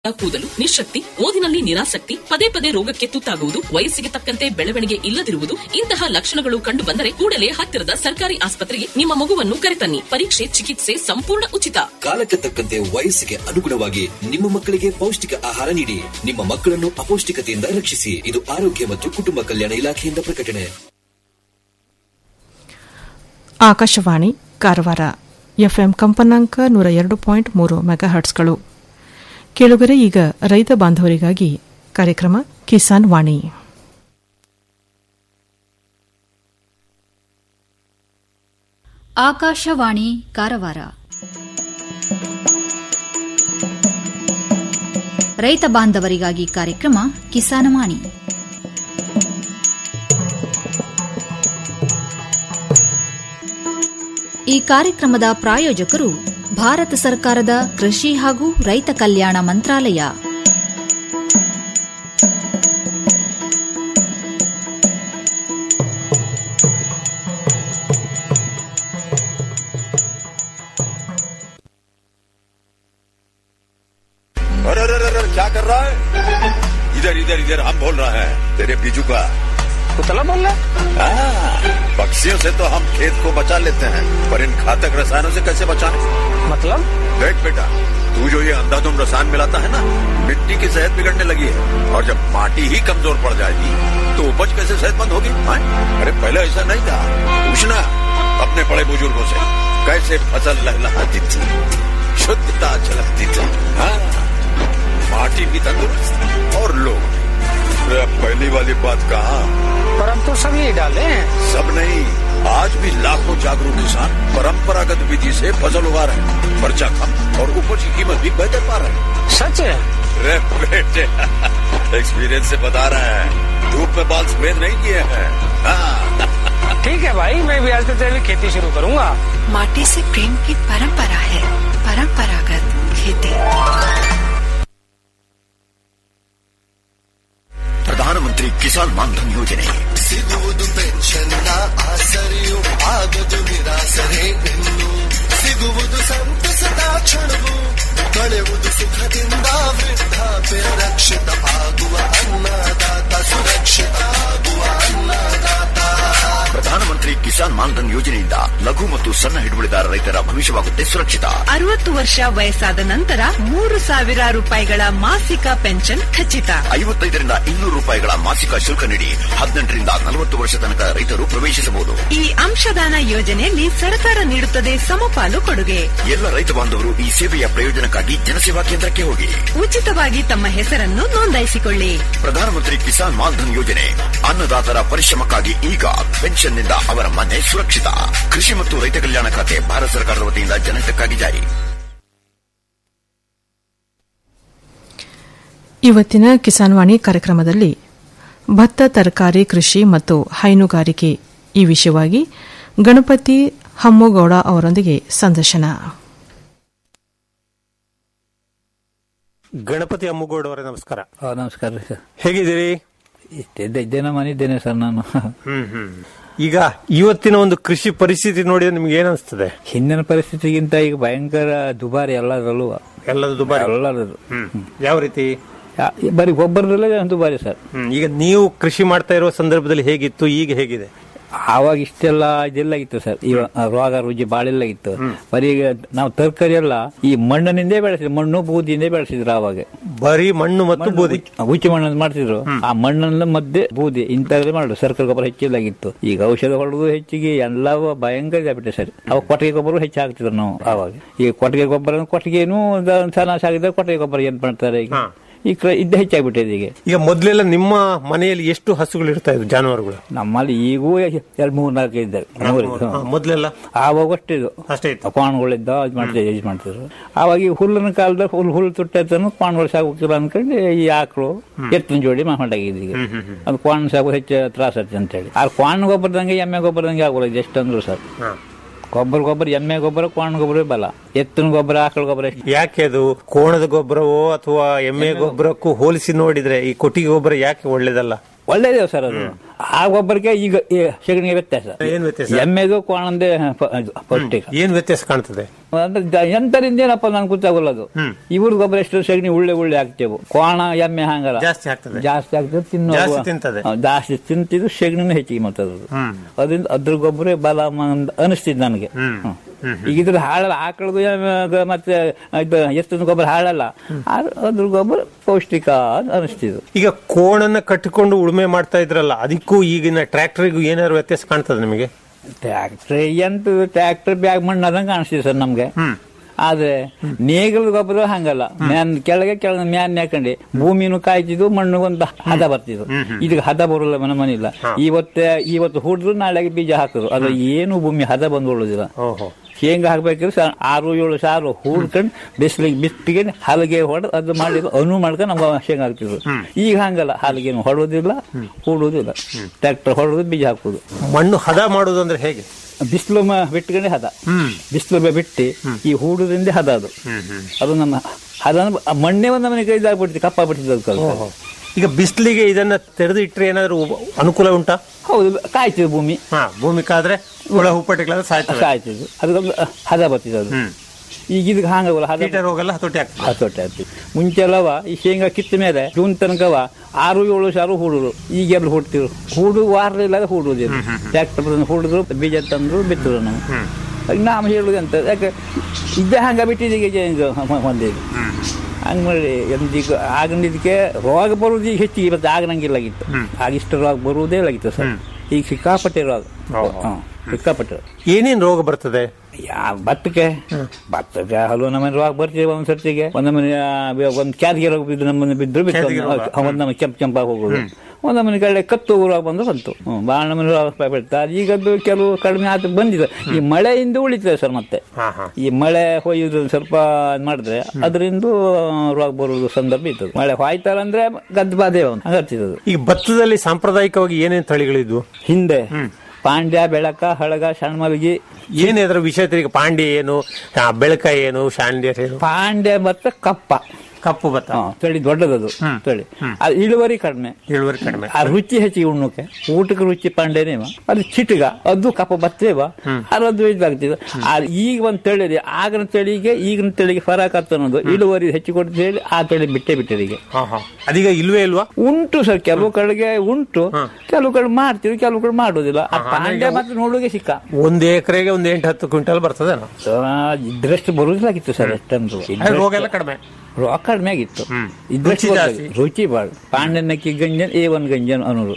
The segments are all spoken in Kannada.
ಕೂದಲು ನಿಶಕ್ತಿ ಓದಿನಲ್ಲಿ ನಿರಾಸಕ್ತಿ ಪದೇ ಪದೇ ರೋಗಕ್ಕೆ ತುತ್ತಾಗುವುದು ವಯಸ್ಸಿಗೆ ತಕ್ಕಂತೆ ಬೆಳವಣಿಗೆ ಇಲ್ಲದಿರುವುದು ಇಂತಹ ಲಕ್ಷಣಗಳು ಕಂಡು ಬಂದರೆ ಕೂಡಲೇ ಹತ್ತಿರದ ಸರ್ಕಾರಿ ಆಸ್ಪತ್ರೆಗೆ ನಿಮ್ಮ ಮಗುವನ್ನು ಕರೆತನ್ನಿ ಪರೀಕ್ಷೆ ಚಿಕಿತ್ಸೆ ಸಂಪೂರ್ಣ ಉಚಿತ ಕಾಲಕ್ಕೆ ತಕ್ಕಂತೆ ವಯಸ್ಸಿಗೆ ಅನುಗುಣವಾಗಿ ನಿಮ್ಮ ಮಕ್ಕಳಿಗೆ ಪೌಷ್ಟಿಕ ಆಹಾರ ನೀಡಿ ನಿಮ್ಮ ಮಕ್ಕಳನ್ನು ಅಪೌಷ್ಟಿಕತೆಯಿಂದ ರಕ್ಷಿಸಿ ಇದು ಆರೋಗ್ಯ ಮತ್ತು ಕುಟುಂಬ ಕಲ್ಯಾಣ ಇಲಾಖೆಯಿಂದ ಪ್ರಕಟಣೆ ಆಕಾಶವಾಣಿ ಕಾರವಾರ ಎಫ್ಎಂ ಕಂಪನಾಂಕ ನೂರ ಎರಡು ಪಾಯಿಂಟ್ ಮೂರು ಮೆಗಾಹರ್ಟ್ಸ್ಗಳು ಕೇಳುಗರೆ ಈಗ ರೈತ ಬಾಂಧವರಿಗಾಗಿ ಕಾರ್ಯಕ್ರಮ ಕಿಸಾನ್ ವಾಣಿ ಆಕಾಶವಾಣಿ ಕಾರವಾರ ರೈತ ಬಾಂಧವರಿಗಾಗಿ ಕಾರ್ಯಕ್ರಮ ಕಿಸಾನವಾಣಿ ಈ ಕಾರ್ಯಕ್ರಮದ ಪ್ರಾಯೋಜಕರು ಭಾರತ ಸರ್ಕಾರದ ಕೃಷಿ ಹಾಗೂ ರೈತ ಕಲ್ಯಾಣ ಮಂತ್ರಾಲಯ अरे अरे अरे क्या कर रहा है इधर इधर इधर हम बोल रहे हैं तेरे बीजू का पुतला बोल रहा हाँ, पक्षियों से तो हम खेत को बचा लेते हैं पर इन घातक रसायनों से कैसे बचाएं? मतलब देख बेटा तू जो ये अंधाधुंध रसायन मिलाता है ना मिट्टी की सेहत बिगड़ने लगी है और जब माटी ही कमजोर पड़ जाएगी तो उपज कैसे सेहतमंद होगी हाँ? अरे पहले ऐसा नहीं था पूछना अपने बड़े बुजुर्गों से कैसे फसल लहलहाती थी शुद्धता झलकती थी हाँ माटी भी तंदुरुस्त और लोग भी। अरे अब पहली वाली बात कहा पर हम तो सब यही डाले हैं सब नहीं आज भी लाखों जागरूक किसान परंपरागत विधि से फसल उगा रहे हैं खर्चा कम और उपज की कीमत भी बेहतर पा रहे हैं सच है अरे बेटे एक्सपीरियंस से बता रहे हैं धूप में बाल सफेद नहीं किए हैं हाँ, ठीक है भाई मैं भी आज से तेरी खेती शुरू करूंगा माटी से प्रेम की परंपरा है परंपरागत खेती ಪ್ರಧಾನಮಂತ್ರಿ ಕಿಸಾನ್ ಮಾನ್ಧನ್ ಯೋಜನೆ ಸಿಗುವುದು ಪೆನ್ಷನ್ನ ಆಸರೆಯು ಆಗದು ನಿರಾಸರೆ ಇನ್ನು ಸಿಗುವುದು ಸಂತಸದ ಕ್ಷಣವು ಕಳೆಯುವುದು ಸುಖದಿಂದ ವೃದ್ಧಾಪ್ಯ ರಕ್ಷಿತ ಆಗುವ ಅನ್ನದಾತ ಸುರಕ್ಷಿತ ಆಗುವ ಅನ್ನದಾತ ಪ್ರಧಾನಮಂತ್ರಿ ಕಿಸಾನ್ ಮಾನ್ಧನ್ ಯೋಜನೆಯಿಂದ ಲಘು ಮತ್ತು ಸಣ್ಣ ಹಿಡುವಳಿದಾರ ರೈತರ ಭವಿಷ್ಯವಾಗುತ್ತೆ ಸುರಕ್ಷಿತ ಅರವತ್ತು ವರ್ಷ ವಯಸ್ಸಾದ ನಂತರ ಮೂರು ಸಾವಿರ ರೂಪಾಯಿಗಳ ಮಾಸಿಕ ಪೆನ್ಷನ್ ಖಚಿತ ಐವತ್ತೈದರಿಂದ ಇನ್ನೂರು ರೂಪಾಯಿಗಳ ಮಾಸಿಕ ಶುಲ್ಕ ನೀಡಿ ಹದಿನೆಂಟರಿಂದ ನಲವತ್ತು ವರ್ಷ ತನಕ ರೈತರು ಪ್ರವೇಶಿಸಬಹುದು ಈ ಅಂಶದಾನ ಯೋಜನೆಯಲ್ಲಿ ಸರ್ಕಾರ ನೀಡುತ್ತದೆ ಸಮಪಾಲು ಕೊಡುಗೆ ಎಲ್ಲ ರೈತ ಬಾಂಧವರು ಈ ಸೇವೆಯ ಪ್ರಯೋಜನಕ್ಕಾಗಿ ಜನಸೇವಾ ಕೇಂದ್ರಕ್ಕೆ ಹೋಗಿ ಉಚಿತವಾಗಿ ತಮ್ಮ ಹೆಸರನ್ನು ನೋಂದಾಯಿಸಿಕೊಳ್ಳಿ ಪ್ರಧಾನಮಂತ್ರಿ ಕಿಸಾನ್ ಮಾನ್ಧನ್ ಯೋಜನೆ ಅನ್ನದಾತರ ಪರಿಶ್ರಮಕ್ಕಾಗಿ ಈಗ ಪೆನ್ಷನ್ನಿಂದ ಅವರ ಮನೆ ಸುರಕ್ಷಿತ ಕೃಷಿ ಮತ್ತು ರೈತ ಕಲ್ಯಾಣ ಖಾತೆ ಭಾರತ ಸರ್ಕಾರದ ವತಿಯಿಂದ ಜನಹಿತಕ್ಕಾಗಿ ಜಾರಿ ಇವತ್ತಿನ ಕಿಸಾನ್ ವಾಣಿ ಕಾರ್ಯಕ್ರಮದಲ್ಲಿ ಭತ್ತ ತರಕಾರಿ ಕೃಷಿ ಮತ್ತು ಹೈನುಗಾರಿಕೆ ಈ ವಿಷಯವಾಗಿ ಗಣಪತಿ ಹಮ್ಮಗೌಡ ಅವರೊಂದಿಗೆ ಸಂದರ್ಶನ ಗಣಪತಿ ಅಮ್ಮಗೌಡ ಅವರೇ ನಮಸ್ಕಾರ ನಮಸ್ಕಾರ ರೀ ಸರ್ ಹೇಗಿದ್ದೀರಿ ಇಷ್ಟೆದ್ದ ಇದ್ದೇನೆ ಮನಿದ್ದೇನೆ ಸರ್ ನಾನು ಹ್ಮ್ ಹ್ಮ್ ಈಗ ಇವತ್ತಿನ ಒಂದು ಕೃಷಿ ಪರಿಸ್ಥಿತಿ ನೋಡಿದ್ರೆ ನಿಮ್ಗೆ ಏನ್ ಅನಿಸ್ತದೆ ಹಿಂದಿನ ಪರಿಸ್ಥಿತಿಗಿಂತ ಈಗ ಭಯಂಕರ ದುಬಾರಿ ಎಲ್ಲದರಲ್ಲೂ ಎಲ್ಲದು ದುಬಾರಿ ಎಲ್ಲರದು ಯಾವ ರೀತಿ ಯಾ- ಬರೀ ಗೊಬ್ಬರದಲ್ಲೇ ದುಬಾರಿ ಸರ್ ಹ್ಮ್. ಈಗ ನೀವು ಕೃಷಿ ಮಾಡ್ತಾ ಇರೋ ಸಂದರ್ಭದಲ್ಲಿ ಹೇಗಿತ್ತು ಈಗ ಹೇಗಿದೆ ಆವಾಗ ಇಷ್ಟೆಲ್ಲ ಇದೆಲ್ಲ ಇತ್ತು ಸರ್ ಈ ರೋಗ ರುಜಿ ಬಾಳೆಲ್ಲ ಇತ್ತು ಬರೀ ಈಗ ನಾವು ತರಕಾರಿ ಎಲ್ಲ ಈ ಮಣ್ಣಿನಿಂದೇ ಬೆಳೆಸಿದ್ರು ಮಣ್ಣು ಬೂದಿಯಿಂದೇ ಬೆಳೆಸಿದ್ರು ಆವಾಗ ಬರೀ ಮಣ್ಣು ಮತ್ತು ಬೂದಿ ಹುಚ್ಚಿ ಮಣ್ಣನ್ನು ಮಾಡ್ತಿದ್ರು ಆ ಮಣ್ಣನ್ನ ಮಧ್ಯೆ ಬೂದಿ ಇಂಥದ್ದೇ ಮಾಡುದು ಸರ್ಕಾರಿ ಗೊಬ್ಬರ ಹೆಚ್ಚಿಲ್ಲಾಗಿತ್ತು ಈಗ ಔಷಧ ಹೊಡೆದು ಹೆಚ್ಚಿಗೆ ಎಲ್ಲ ಭಯಂಕರ ಇದಾಗ್ಬಿಟ್ಟೆ ಸರ್ ಅವಾಗ ಕೊಟ್ಟಿಗೆ ಗೊಬ್ಬರ ಹೆಚ್ಚು ಹಾಕ್ತಿದ್ರು ನಾವು ಆವಾಗ ಈ ಕೊಟ್ಟಿಗೆ ಗೊಬ್ಬರ ಕೊಟ್ಟಿಗೆನು ಚೆನ್ನಾಗಿ ಆಗಿದ್ರೆ ಕೊಟ್ಟಿಗೆ ಗೊಬ್ಬರ ಏನ್ ಮಾಡ್ತಾರೆ ಈಗ ಈ ಕ್ರ- ಇದ್ದ ಹೆಚ್ಚಾಗ್ಬಿಟ್ಟಿದೆ ಈಗ ಈಗ ಮೊದ್ಲೆಲ್ಲ ನಿಮ್ಮ ಮನೆಯಲ್ಲಿ ಎಷ್ಟು ಹಸುಗಳು ಇರ್ತಾ ಇದ್ವು ಜಾನುವಾರುಗಳು ನಮ್ಮಲ್ಲಿ ಈಗೂ ಎರಡು ಮೂರು ನಾಲ್ಕು ಇದ್ದಾರೆ ಮೂರು ಇದ್ದು. ಹಾ, ಮೊದ್ಲೆಲ್ಲ ಆವಾಗ ಅಷ್ಟಿದು ಅಷ್ಟೇ ಇತ್ತು ಕ್ವಾಣ್ಗಳಿದ್ದ ಇದು ಮಾಡ್ತಿದ್ರು ಯೂಸ್ ಮಾಡ್ತಿದ್ರು ಆವಾಗ ಈ ಹುಲ್ಲಿನ ಕಾಲದಾಗ ಹುಲ್ ಹುಲ್ಲು ತುಟ್ಟನ್ನು ಕ್ವಾಣ್ಗಳು ಸಾಕೋಕಿಲ್ಲ ಅನ್ಕೊಂಡು ಈ ಆಕಳು ಎತ್ತಿನ ಜೋಡಿ ಮಾಡಾಗಿದೆ ಈಗ ಅದು ಕ್ವಾಣ್ ಸಾಕು ಹೆಚ್ಚು ತ್ರಾಸ ಆಗ್ತದೆ ಅಂತ ಹೇಳಿ ಆ ಕ್ವಾಣ್ ಗೊಬ್ಬರದಂಗೆ ಎಮ್ಮೆ ಗೊಬ್ಬರದಂಗೆ ಆಗೋಲ್ಲ ಇದು ಎಷ್ಟಂದ್ರು ಸರ್ ಗೊಬ್ಬರ ಗೊಬ್ಬರ ಎಮ್ಮೆ ಗೊಬ್ಬರ ಕ್ವಾಣ್ ಗೊಬ್ಬರ ಬಲ ಎತ್ತಿನ ಗೊಬ್ಬರ ಆಕಳ ಗೊಬ್ಬರ ಎಷ್ಟು ಯಾಕೆ ಅದು ಕೋಣದ ಗೊಬ್ಬರವೋ ಅಥವಾ ಎಮ್ಮೆ ಗೊಬ್ಬರಕ್ಕೂ ಹೋಲಿಸಿ ನೋಡಿದ್ರೆ ಈ ಕೊಟ್ಟಿಗೆ ಗೊಬ್ಬರ ಯಾಕೆ ಒಳ್ಳೇದಲ್ಲ ಒಳ್ಳೇದೇ ಸರ್ ಅದು ಆ ಗೊಬ್ಬರಕ್ಕೆ ಈಗ ಈ ಸಗಣಿಗೆ ವ್ಯತ್ಯಾಸ ಏನ್ ವ್ಯತ್ಯಾಸ? ಎಮ್ಮೆದು ಕೋಣಂದೆ ಪ- ಇದು ಪೌಷ್ಟಿಕ ಏನ್ ವ್ಯತ್ಯಾಸ ಕಾಣ್ತದೆ ಅಂದ್ರೆ ದ- ಎಂತರಿಂದ ಏನಪ್ಪ ನನ್ಗೆ ಗೊತ್ತಾಗಲ್ಲ ಅದು ಇವ್ರ ಗೊಬ್ಬರ ಎಷ್ಟು ಸಗಣಿ ಉಳ್ಳೆ ಉಳ್ಳೆ ಹಾಕ್ತೇವೆ ಕೋಣ ಎಮ್ಮೆ ಹಂಗಲ್ಲ ಜಾಸ್ತಿ ಆಗ್ತದೆ ಜಾಸ್ತಿ ಆಗ್ತದೆ ತಿನ್ನೋ ಜಾಸ್ತಿ ತಿಂತದೆ. ಹಾ, ಜಾಸ್ತಿ ತಿಂತಿದ್ದು ಸಗಣಿನ ಹೆಚ್ಚಿಗೆ ಮಾಡ್ತದೆ ಅದು ಅದರಿಂದ ಅದ್ರ ಗೊಬ್ಬರ ಬಲ ಮ- ಅನಿಸ್ತಿದ್ ನನಗೆ ಹ್ಮ್. ಈಗ ಇದ್ರ ಹಾಳಲ್ಲ ಆಕಳದು ಎಮ್ಮೆ ಮತ್ತೆ ಇದು ಎತ್ತಿನ ಗೊಬ್ಬರ ಹಾಳಲ್ಲ ಆದ್ರೆ ಅದ್ರ ಗೊಬ್ಬರ ಪೌಷ್ಟಿಕ ಅಂತ ಅನಿಸ್ತಿದ್ದು ಈಗ ಕೋಣನ್ನ ಕಟ್ಟಿಕೊಂಡು ಉಳುಮೆ ಮಾಡ್ತಾ ಇದ್ರಲ್ಲ ಅದಕ್ಕೂ ಈಗಿನ ಟ್ರ್ಯಾಕ್ಟರ್ಗೂ ಏನಾದ್ರು ವ್ಯತ್ಯಾಸ ಕಾಣ್ತದೆ ನಿಮಗೆ ಟ್ರ್ಯಾಕ್ಟರ್ ಎಂತ ಟ್ರ್ಯಾಕ್ಟರ್ ಬ್ಯಾಗ್ ಮಣ್ಣು ಅದಂಗ ಕಾಣಿಸ್ತಿದೆ ಸರ್ ನಮ್ಗೆ ಆದ್ರೆ ನೇಗಲ್ ಗೊಬ್ಬರ ಹಂಗಲ್ಲ ಮ್ಯಾನ್ ಕೆಳಗೆ ಕೆಳಗೆ ಮ್ಯಾನ್ ಹಾಕೊಂಡಿ ಭೂಮಿನೂ ಕಾಯ್ತಿದ್ದು ಮಣ್ಣು ಒಂದು ಹದ ಬರ್ತಿದ್ದು ಇದಕ್ಕೆ ಹದ ಬರೋಲ್ಲ ಮನೆ ಮನಿಲ್ಲ ಇವತ್ತೆ ಇವತ್ತು ಹುಡ್ರು ನಾಳೆಗೆ ಬೀಜ ಹಾಕುದು ಅದು ಏನು ಭೂಮಿ ಹದ ಬಂದ್ಕೊಳ್ಳೋದಿಲ್ಲ ಶೇಂಗಾ ಹಾಕ್ಬೇಕಾದ್ರೆ ಸ- ಆರು ಏಳು ಸಾರು ಹೂಡ್ಕೊಂಡು ಬಿಸಿಲಿಗೆ ಬಿತ್ತಿಗೆ ಹಲಗೆ ಹೊಡೆದು ಅದು ಮಾಡಿ ಅನು ಮಾಡ್ಕೊಂಡು ನಮ್ಗೆ ಶೇಂಗಾ ಹಾಕ್ತಿದ್ರು ಈಗ ಹಂಗಲ್ಲ ಹಲಗೆನು ಹೊಡೋದಿಲ್ಲ ಹೂಡೋದಿಲ್ಲ ಟ್ರ್ಯಾಕ್ಟರ್ ಹೊಡೋದು ಬೀಜ ಹಾಕೋದು ಮಣ್ಣು ಹದ ಮಾಡೋದು ಅಂದ್ರೆ ಹೇಗೆ ಬಿಸಿಲು ಬಿಟ್ಟುಕೊಂಡೆ ಹದ ಬಿಸಿಲು ಬಿಟ್ಟು ಈ ಹೂಡದಿಂದ ಹದ ಅದು ಅದು ನಮ್ಮ ಹದ ಅಂದ್ರೆ ಆ ಮಣ್ಣೆ ಒಂದು ನಮಗೆ ಇದಾಗ್ಬಿಡ್ತಿದೆ ಕಪ್ಪ ಬಿಡ್ತಿದ್ದು ಅದು ಸ್ವಲ್ಪ. ಈಗ ಬಿಸಿಲಿಗೆ ಇದನ್ನ ತೆರೆದು ಇಟ್ರೆ ಏನಾದ್ರು ಉಪ- ಅನುಕೂಲ ಉಂಟಾ ಹೌದು ಕಾಯ್ತಿದೆ ಭೂಮಿ ಹಾ ಭೂಮಿ ಕಾದ್ರೆ ಹುಳ ಹೂಪಟ್ಟಿಗಳಾದ್ರೆ ಸಾಯ್ತವೆ ಕಾಯ್ತಿದ್ದು ಅದಕ್ಕೊಂದು ಹದ ಬರ್ತಿದೆ ಅದು ಈಗ ಇದಕ್ಕೆ ಹಾಂಗಲ್ಲ ಹದ ಕೀಟ ರೋಗ ಎಲ್ಲ ಹತೋಟಿ ಆಗ್ತದೆ ಹತೋಟಿ ಆಗ್ತದೆ ಮುಂಚೆ ಅಲ್ಲವ ಈ ಶೇಂಗಾ ಕಿತ್ತ ಮೇಲೆ ಜೂನ್ ತನಕವ ಆರು ಏಳು ಸಾರು ಹೂಡುದು ಈಗೆಲ್ಲ ಹುಡ್ತಿರು ಹೂಡು ವಾರಲಿಲ್ಲ ಹೂಡುದಿಲ್ಲ ಟ್ರ್ಯಾಕ್ಟರ್ ಹೂಡಿದ್ರು ಬೀಜ ತಂದ್ರು ಬಿತ್ತರು ನಾವು ಆಗ ನಾವು ಹೇಳುದು ಅಂತ ಯಾಕೆ ಇದ್ದೇ ಹಂಗ ಬಿಟ್ಟಿದ್ದೀಗ ಈಗ ಒಂದೇ ಹಂಗ್ ಮಾಡಿ ಎಂದೀಗ ಆಗಂದಿದ್ದಕ್ಕೆ ರೋಗ ಬರುವುದು ಈಗ ಹೆಚ್ಚಿಗೆ ಇವತ್ತು ಆಗನಂಗಿಲ್ಲಾಗಿತ್ತು ಆಗ ಇಷ್ಟು ರೋಗ ಬರುವುದೇ ಇಲ್ಲಾಗಿತ್ತು ಸರ್ ಈಗ ಸಿಕ್ಕಾಪಟ್ಟೆ ರೋಗ ಹ್ಮ್, ಸಿಕ್ಕಾಪಟ್ಟೆ ರೋಗ. ಏನೇನ್ ರೋಗ ಬರ್ತದೆ ಯಾವ ಭತ್ತಕ್ಕೆ ಭತ್ತಕ್ಕೆ ಹಲವು ನಮ್ಮನೆ ರೋಗ ಬರ್ತೀವಿ ಒಂದ್ ಸರ್ತಿಗೆ ಒಂದ್ ನಮ್ಮನೆ ಒಂದ್ ಕ್ಯಾದಿಗೆ ರೋಗ ಬಿದ್ದು ನಮ್ಮನೆ ಬಿದ್ರು ಬಿತ್ತು ಕ್ಯಾದಿಗೆ ರೋಗ. ಒಂದ್ ನಮ್ಮನೆ ಕೆಂಪ್ ಕೆಂಪಾಗಿ ಹೋಗೋದು ಒಂದ್ ನಮ್ಮನೆ ಕಡೆ ಕತ್ತು ರೋಗ ಬಂದು ಬಂತು ಹ್ಮ್, ಭಾಳ ನಮ್ಮನೆ ರೋಗ ಬೀಳ್ತಾರೆ ಈಗ ಅದು ಕೆಲವು ಕಡಿಮೆ ಆತು ಬಂದಿದೆ ಈ ಮಳೆಯಿಂದ ಉಳಿತದೆ ಸರ್ ಮತ್ತೆ ಈ ಮಳೆ ಹೊಯ್ಯುದು ಸ್ವಲ್ಪ ಇದ್ ಮಾಡಿದ್ರೆ ಅದರಿಂದ ರೋಗ ಬರುವುದು ಸಂದರ್ಭ ಇರ್ತದೆ ಮಳೆ ಹೋಯ್ತಾರ ಅಂದ್ರೆ ಗದ್ದು ಬಾಧೆ ಹಂಗರ್ತಿದ್ದು ಈಗ ಭತ್ತದಲ್ಲಿ ಸಾಂಪ್ರದಾಯಿಕವಾಗಿ ಏನೇನ್ ತಳಿಗಳಿದ್ವು ಹಿಂದೆ ಪಾಂಡ್ಯ ಬೆಳಕ ಹಳಗ ಸಣ್ಮಲಗಿ ಏನ್ ಅದರ ವಿಷಯ ಈಗ ಪಾಂಡ್ಯ ಏನು ಆ, ಬೆಳಕ ಏನು ಶಾಂಡ್ಯ ಏನು ಪಾಂಡ್ಯ ಮತ್ತೆ ಕಪ್ಪ ಕಪ್ಪು ಭತ್ತ ಹಾ, ತಳಿ ದೊಡ್ಡದದು ತಳಿ ಅದು ಇಳುವರಿ ಕಡಿಮೆ ಇಳುವರಿ ಕಡಿಮೆ ಆ ರುಚಿ ಹೆಚ್ಚಿಗೆ ಉಣ್ಣಕ್ಕೆ ಊಟಕ್ಕೆ ರುಚಿ ಪಾಂಡೇನೇವ ಅದು ಚಿಟಗ ಅದು ಕಪ್ಪ ಬತ್ತೇವ ಅದು ಇದಾಗ್ತಿದೆ ಆ ಈಗ ಒಂದ್ ತಳಿ ಇದೆ ಆಗಿನ ತಳಿಗೆ ಈಗಿನ ತಳಿಗೆ ಫರಕ್ ಆಗ್ತದೆ ಅನ್ನೋದು ಇಳುವರಿ ಹೆಚ್ಚು ಕೊಡ್ತು ಹೇಳಿ ಆ ತಳಿ ಬಿಟ್ಟೆ ಬಿಟ್ಟರೆ ಈಗ ಹಾ ಹಾ ಅದೀಗ ಇಲ್ವೇ ಇಲ್ವಾ ಉಂಟು ಸರ್ ಕೆಲವು ಕಡೆಗೆ ಉಂಟು ಕೆಲವು ಕಡೆ ಮಾಡ್ತೀವಿ ಕೆಲವು ಕಡೆ ಮಾಡೋದಿಲ್ಲ ಆ ಪಾಂಡ್ಯ ಮತ್ತೆ ನೋಡುಗೆ ಸಿಕ್ಕ ಒಂದ್ ಎಕರೆಗೆ ಒಂದ್ ಎಂಟು ಹತ್ತು ಕ್ವಿಂಟಲ್ ಬರ್ತದೆ ಆ, ಇದ್ರಷ್ಟು ಬರುದಿಲ್ಲಾಗಿತ್ತು ಸರ್ ಎಷ್ಟಂದ್ರು ರೋಗ ಎಲ್ಲ ಕಡಿಮೆ ರೋಗ ಕಡಿಮೆ ಆಗಿತ್ತು ಇದ್ರಷ್ಟು ರುಚಿ ಬರ್ತದೆ. ರುಚಿ ಬಾಳ ಪಾಂಡ್ಯನಕ್ಕಿ ಗಂಜನ್ ಎ ಒನ್ ಗಂಜನ್ ಅನ್ನೋರು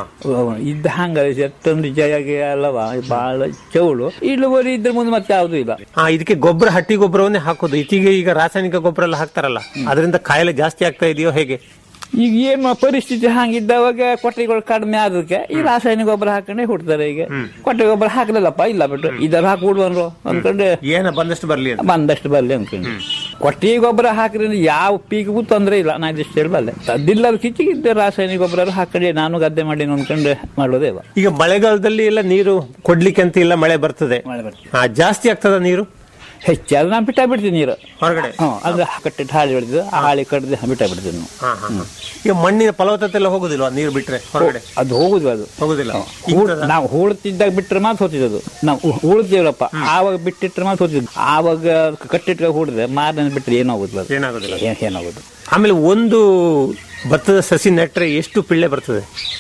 ಇದ್ದ ಹಂಗ ಎಷ್ಟೊಂದು ಜಯಗೆ ಅಲ್ಲವ ಬಾಳ ಚೌಳು ಇಳುವರಿ ಇದ್ರ ಮುಂದೆ ಮತ್ತೆ ಯಾವ್ದು ಇಲ್ಲ ಹಾ ಇದಕ್ಕೆ ಗೊಬ್ಬರ ಹಟ್ಟಿ ಗೊಬ್ಬರವನ್ನೇ ಹಾಕೋದು ಇತ್ತೀಗೆ ಈಗ ರಾಸಾಯನಿಕ ಗೊಬ್ಬರ ಎಲ್ಲ ಹಾಕ್ತಾರಲ್ಲ ಅದರಿಂದ ಕಾಯಿಲೆ ಜಾಸ್ತಿ ಆಗ್ತಾ ಇದೆಯೋ ಹೇಗೆ ಈಗ ಏನು ಪರಿಸ್ಥಿತಿ ಹಂಗಿದ್ದವಾಗ ಕೊಟ್ಟಿಗೆಗಳು ಕಡಿಮೆ ಆದಕ್ಕೆ ಈ ರಾಸಾಯನಿಕ ಗೊಬ್ಬರ ಹಾಕೊಂಡೇ ಹುಡ್ತಾರೆ ಈಗ ಕೊಟ್ಟಿಗೆ ಗೊಬ್ಬರ ಹಾಕಲಿಲ್ಲಪ್ಪ ಇಲ್ಲ ಬಿಟ್ಟು ಇದರ ಹಾಕ್ಬಿಡ್ಬನ್ರು ಅನ್ಕೊಂಡೆ ಏನ ಬಂದಷ್ಟು ಬರ್ಲಿ ಅಂತ ಬಂದಷ್ಟು ಬರ್ಲಿ ಅನ್ಕೊಂಡು ಕೊಟ್ಟಿಗೆ ಗೊಬ್ಬರ ಹಾಕಿದ್ರೆ ಯಾವ ಪೀಕಿಗೂ ತೊಂದರೆ ಇಲ್ಲ ನಾ ಇದಿಷ್ಟು ಹೇಳಬಲ್ಲೆ ಅದಿಲ್ಲ ಕಿಚ್ಚಿಗಿದ್ದ ರಾಸಾಯನಿಕ ಗೊಬ್ಬರ ಹಾಕೊಂಡೆ ನಾನು ಗದ್ದೆ ಮಾಡಿ ಅನ್ಕೊಂಡೆ ಮಾಡೋದೇ ಇವ. ಈಗ ಮಳೆಗಾಲದಲ್ಲಿ ಎಲ್ಲ ನೀರು ಕೊಡ್ಲಿಕ್ಕೆ ಅಂತ ಇಲ್ಲ ಮಳೆ ಬರ್ತದೆ ಮಳೆ ಬರ್ತದೆ. ಹಾ ಜಾಸ್ತಿ ಆಗ್ತದ ನೀರು ಹೆಚ್ಚಾದ್ರೆ ನಾನು ಬಿಟ್ಟ ಬಿಡ್ತೀನಿ ನೀರು ಹೊರಗಡೆ ಹ್ಮ್ ಅಂದ್ರೆ ಕಟ್ಟಿಟ್ಟು ಹಾಳಿ ಹೊಡೆದು ಆ ಹಾಳಿ ಕಡ್ದು ಬಿಟ್ಟ ಬಿಡ್ತೀನಿ ನಾವು ಹಾ, ಹಾ, ಹಾ. ಈಗ ಮಣ್ಣಿನ ಫಲವತ್ತತೆ ಎಲ್ಲ ಹೋಗುದಿಲ್ವಾ ನೀರು ಬಿಟ್ರೆ ಹೊರಗಡೆ ಅದು ಹೋಗುದು ಅದು ಹೋಗುದಿಲ್ಲ ಹೂಳ್- ನಾವು ಹೂಳ್ತಿದ್ದಾಗ ಬಿಟ್ರೆ ಮಾತ್ರ ಹೋಗ್ತಿದ್ದು ನಾವು ಹೂಳ್ತೀವಪ್ಪ ಆವಾಗ ಬಿಟ್ಟಿಟ್ರೆ ಮಾತ್ರ ಹೋಗ್ತಿದ್ದು ಆವಾಗ ಕಟ್ಟಿಟ್ಟಾಗ ಹೂಡಿದ್ರೆ ಮಾರನೇ ಬಿಟ್ರೆ ಏನಾಗುದಿಲ್ಲ ಅದು. ಏನಾಗುದಿಲ್ಲ ಏನ್- ಏನಾಗುದು ಆಮೇಲೆ ಒಂದು ಭತ್ತದ ಸಸಿ ನೆಟ್ರೆ ಎಷ್ಟು ಪಿಳ್ಳೆ ಬರ್ತದೆ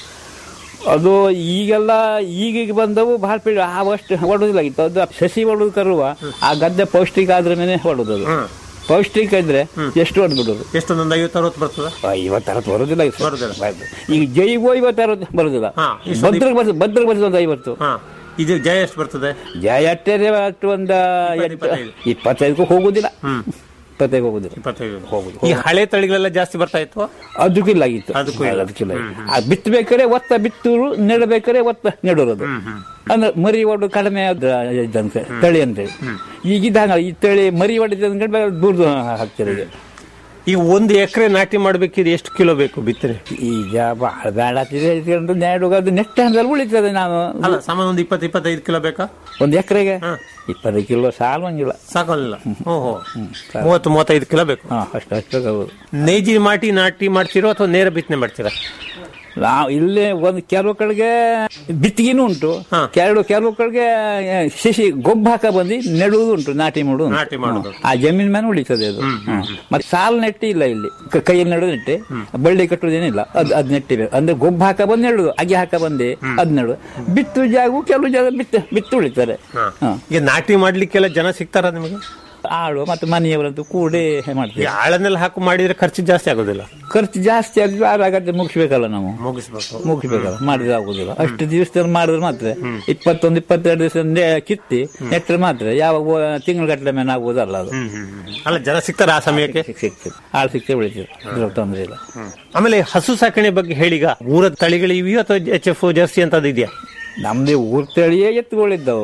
ಅದು ಈಗೆಲ್ಲ ಈಗೀಗ ಬಂದವು ಬಹಳ ಪೀಳಿ ಆವಷ್ಟು ಹೊಡೋದಿಲ್ಲಾಗಿತ್ತು ಅದು ಸಸಿ ಹೊಡೋದು ಕರುವ ಆ ಗದ್ದೆ ಪೌಷ್ಟಿಕ ಆದ್ರ ಮೇಲೆ ಹೊಡೋದು ಅದು ಪೌಷ್ಟಿಕ ಇದ್ರೆ ಎಷ್ಟು ಹೊಡೆದ್ಬಿಡೋದು ಎಷ್ಟೊಂದೊಂದು ಐವತ್ತು ಅರವತ್ತು ಬರ್ತದ ಐವತ್ತರತ್ತು ಬರೋದಿಲ್ಲ ಇದು. ಬರೋದಿಲ್ಲ. ಬರೋದು. ಈಗ ಜೈವ ಐವತ್ತರತ್ತು ಬರೋದಿಲ್ಲ ಹಾ, ಈ ಭದ್ರಕ್ಕೆ ಬರ್ತದೆ ಭದ್ರಕ್ಕೆ ಬರ್ತದೆ ಒಂದು ಐವತ್ತು ಹಾ ಇದು ಜಯ ಎಷ್ಟು ಬರ್ತದೆ ಜಯ ಅಟ್ಟೆ ಅಷ್ಟು ಒಂದು ಇಪ್ಪತ್ತೈದು. ಇಪ್ಪತ್ತೈದಕ್ಕೂ ಹೋಗುದಿಲ್ಲ ಇಪ್ಪತ್ತೈದು ಹೋಗುದಿಲ್ಲ ಇಪ್ಪತ್ತೈದು ಹೋಗುದು ಈ ಹಳೆ ತಳಿಗಳೆಲ್ಲ ಜಾಸ್ತಿ ಬರ್ತಾ ಇತ್ತು ಅದಕ್ಕಿಲ್ಲ ಆಗಿತ್ತು ಅದಕ್ಕೂ ಇಲ್ಲ. ಅದಕ್ಕಿಲ್ಲ ಆ ಬಿತ್ತಬೇಕಾರೆ ಒತ್ತ ಬಿತ್ತೂರು ನೆಡಬೇಕಾರೆ ಒತ್ತ ನೆಡೋದು ಅಂದ್ರೆ ಮರಿ ಒಡ್ಡು ಕಡಿಮೆ ಆದ ಇದ್ದಂತೆ ತಳಿ ಅಂತೇಳಿ ಈಗ ಇದ್ದಂಗ ಈ ತಳಿ ಮರಿ ಹೊಡಿದ ಅಂದ್ಕೊಂಡು ದೂರ ದೂರ ಹಾಕ್ತಾರೆ ಈಗ ಈಗ ಒಂದು ಎಕರೆ ನಾಟಿ ಮಾಡ್ಬೇಕಿದ್ರೆ ಎಷ್ಟು ಕಿಲೋ ಬೇಕು ಬಿತ್ತನೆ ಈಗ ಬಹಳ ಬೇಡ ಆಗ್ತಿದೆ ಇದ್ಕೊಂಡು ನೆಡುಗದು ನೆಟ್ಟ ಹಂಗಲ್ಲಿ ಉಳಿತದೆ ನಾನು ಅಲ್ಲ ಸಾಮಾನ್ಯ ಒಂದು ಇಪ್ಪತ್ತು ಇಪ್ಪತ್ತೈದು ಕಿಲೋ ಬೇಕಾ ಒಂದು ಎಕರೆಗೆ ಇಪ್ಪತ್ತು ಕಿಲೋ ಸಾಲುವಂಗಿಲ್ಲ ಸಾಕಲ್ಲ ಓಹೋ ಮೂವತ್ತು ಮೂವತ್ತೈದು ಕಿಲೋ ಬೇಕು ಹಾ ಅಷ್ಟು ಅಷ್ಟು ಬೇಕಾಗೋದು ನೇಜಿ ಮಾಟಿ ನಾಟಿ ಮಾಡ್ತಿರೋ ಅಥವಾ ನೇರ ಬಿತ್ತನೆ ಮಾಡ್ತೀರಾ ನಾವು ಇಲ್ಲೇ ಒಂದು ಕೆಲವು ಕಡೆಗೆ ಬಿತ್ತಿಗೆನೂ ಉಂಟು ಕೆಲವು ಕೆಲವು ಕಡೆಗೆ ಆ, ಶಿಶಿ ಗೊಬ್ಬ ಹಾಕ ಬಂದು ನೆಡುವುದು ಉಂಟು ನಾಟಿ ಮಾಡುದು ಉಂಟು. ನಾಟಿ ಮಾಡುದು. ಹ್ಮ್. ಆ ಜಮೀನ್ ಮೇಲೆ ಉಳಿತದೆ ಅದು ಹ್ಮ್. ಮತ್ತೆ ಸಾಲು ನೆಟ್ಟಿ ಇಲ್ಲ ಇಲ್ಲಿ ಕ- ಕೈಯಲ್ಲಿ ನೆಡೋದು ನೆಟ್ಟಿ ಬಳ್ಳಿ ಕಟ್ಟುವುದೇನಿಲ್ಲ ಅದ್ ಅದ್ ನೆಟ್ಟಿವೆ ಅಂದ್ರೆ ಗೊಬ್ಬ ಹಾಕ ಬಂದು ನೆಡುದು ಅಗಿ ಹಾಕ ಬಂದು ಅದ್ ನೆಡುದು ಬಿತ್ತು ಜಾಗವು ಕೆಲವು ಜಾಗ ಬಿತ್ತು ಬಿತ್ತು ಉಳಿತಾರೆ ಹ. ಈಗ ನಾಟಿ ಮಾಡ್ಲಿಕ್ಕೆಲ್ಲ ಜನ ಸಿಗ್ತಾರ ನಿಮಗೆ ಆಳು ಮತ್ತೆ ಮನೆಯವರಂತೂ ಕೂಡಿ ಮಾಡ್ತೀವಿ ಈ ಆಳನ್ನೆಲ್ಲ ಹಾಕು ಮಾಡಿದ್ರೆ ಖರ್ಚು ಜಾಸ್ತಿ ಆಗೋದಿಲ್ಲ ಖರ್ಚು ಜಾಸ್ತಿ ಆಗಿ ಆರಾಗತ್ತೆ ಮುಗಿಸ್ಬೇಕಲ್ಲ ನಾವು ಮುಗಿಸ್ಬೇಕು ಮುಗಿಸ್ಬೇಕಲ್ಲ ಮಾಡಿದ್ರೆ ಆಗುದಿಲ್ಲ ಅಷ್ಟು ದಿವಸದಲ್ಲಿ ಮಾಡಿದ್ರೆ ಮಾತ್ರ ಇಪ್ಪತ್ತೊಂದು ಇಪ್ಪತ್ತೆರಡು ದಿವಸ ಕಿತ್ತಿ ನೆಟ್ಟರೆ ಮಾತ್ರ ಯಾವ ತಿಂಗಳ ಗಟ್ಟಲೆ ಮೇಲೆ ಆಗುವುದಲ್ಲ ಅದು ಅಲ್ಲ ಜನ ಸಿಗ್ತಾರ ಆ ಸಮಯಕ್ಕೆ ಸಿಗ್ತದೆ ಆಳು ಸಿಕ್ತೇ ಉಳಿತದೆ ಇದ್ರಲ್ಲಿ ತೊಂದ್ರೆ ಇಲ್ಲ ಆಮೇಲೆ ಹಸು ಸಾಕಣೆ ಬಗ್ಗೆ ಹೇಳಿಗ ಊರ ತಳಿಗಳಿವೆಯೋ ಅಥವಾ ಎಚ್ ಎಫ್ ಜರ್ಸಿ ಅಂತ ಇದೆಯಾ ನಮ್ದು ಊರ್ ತಳಿಯೇ ಎತ್ತುಗಳಿದ್ದವು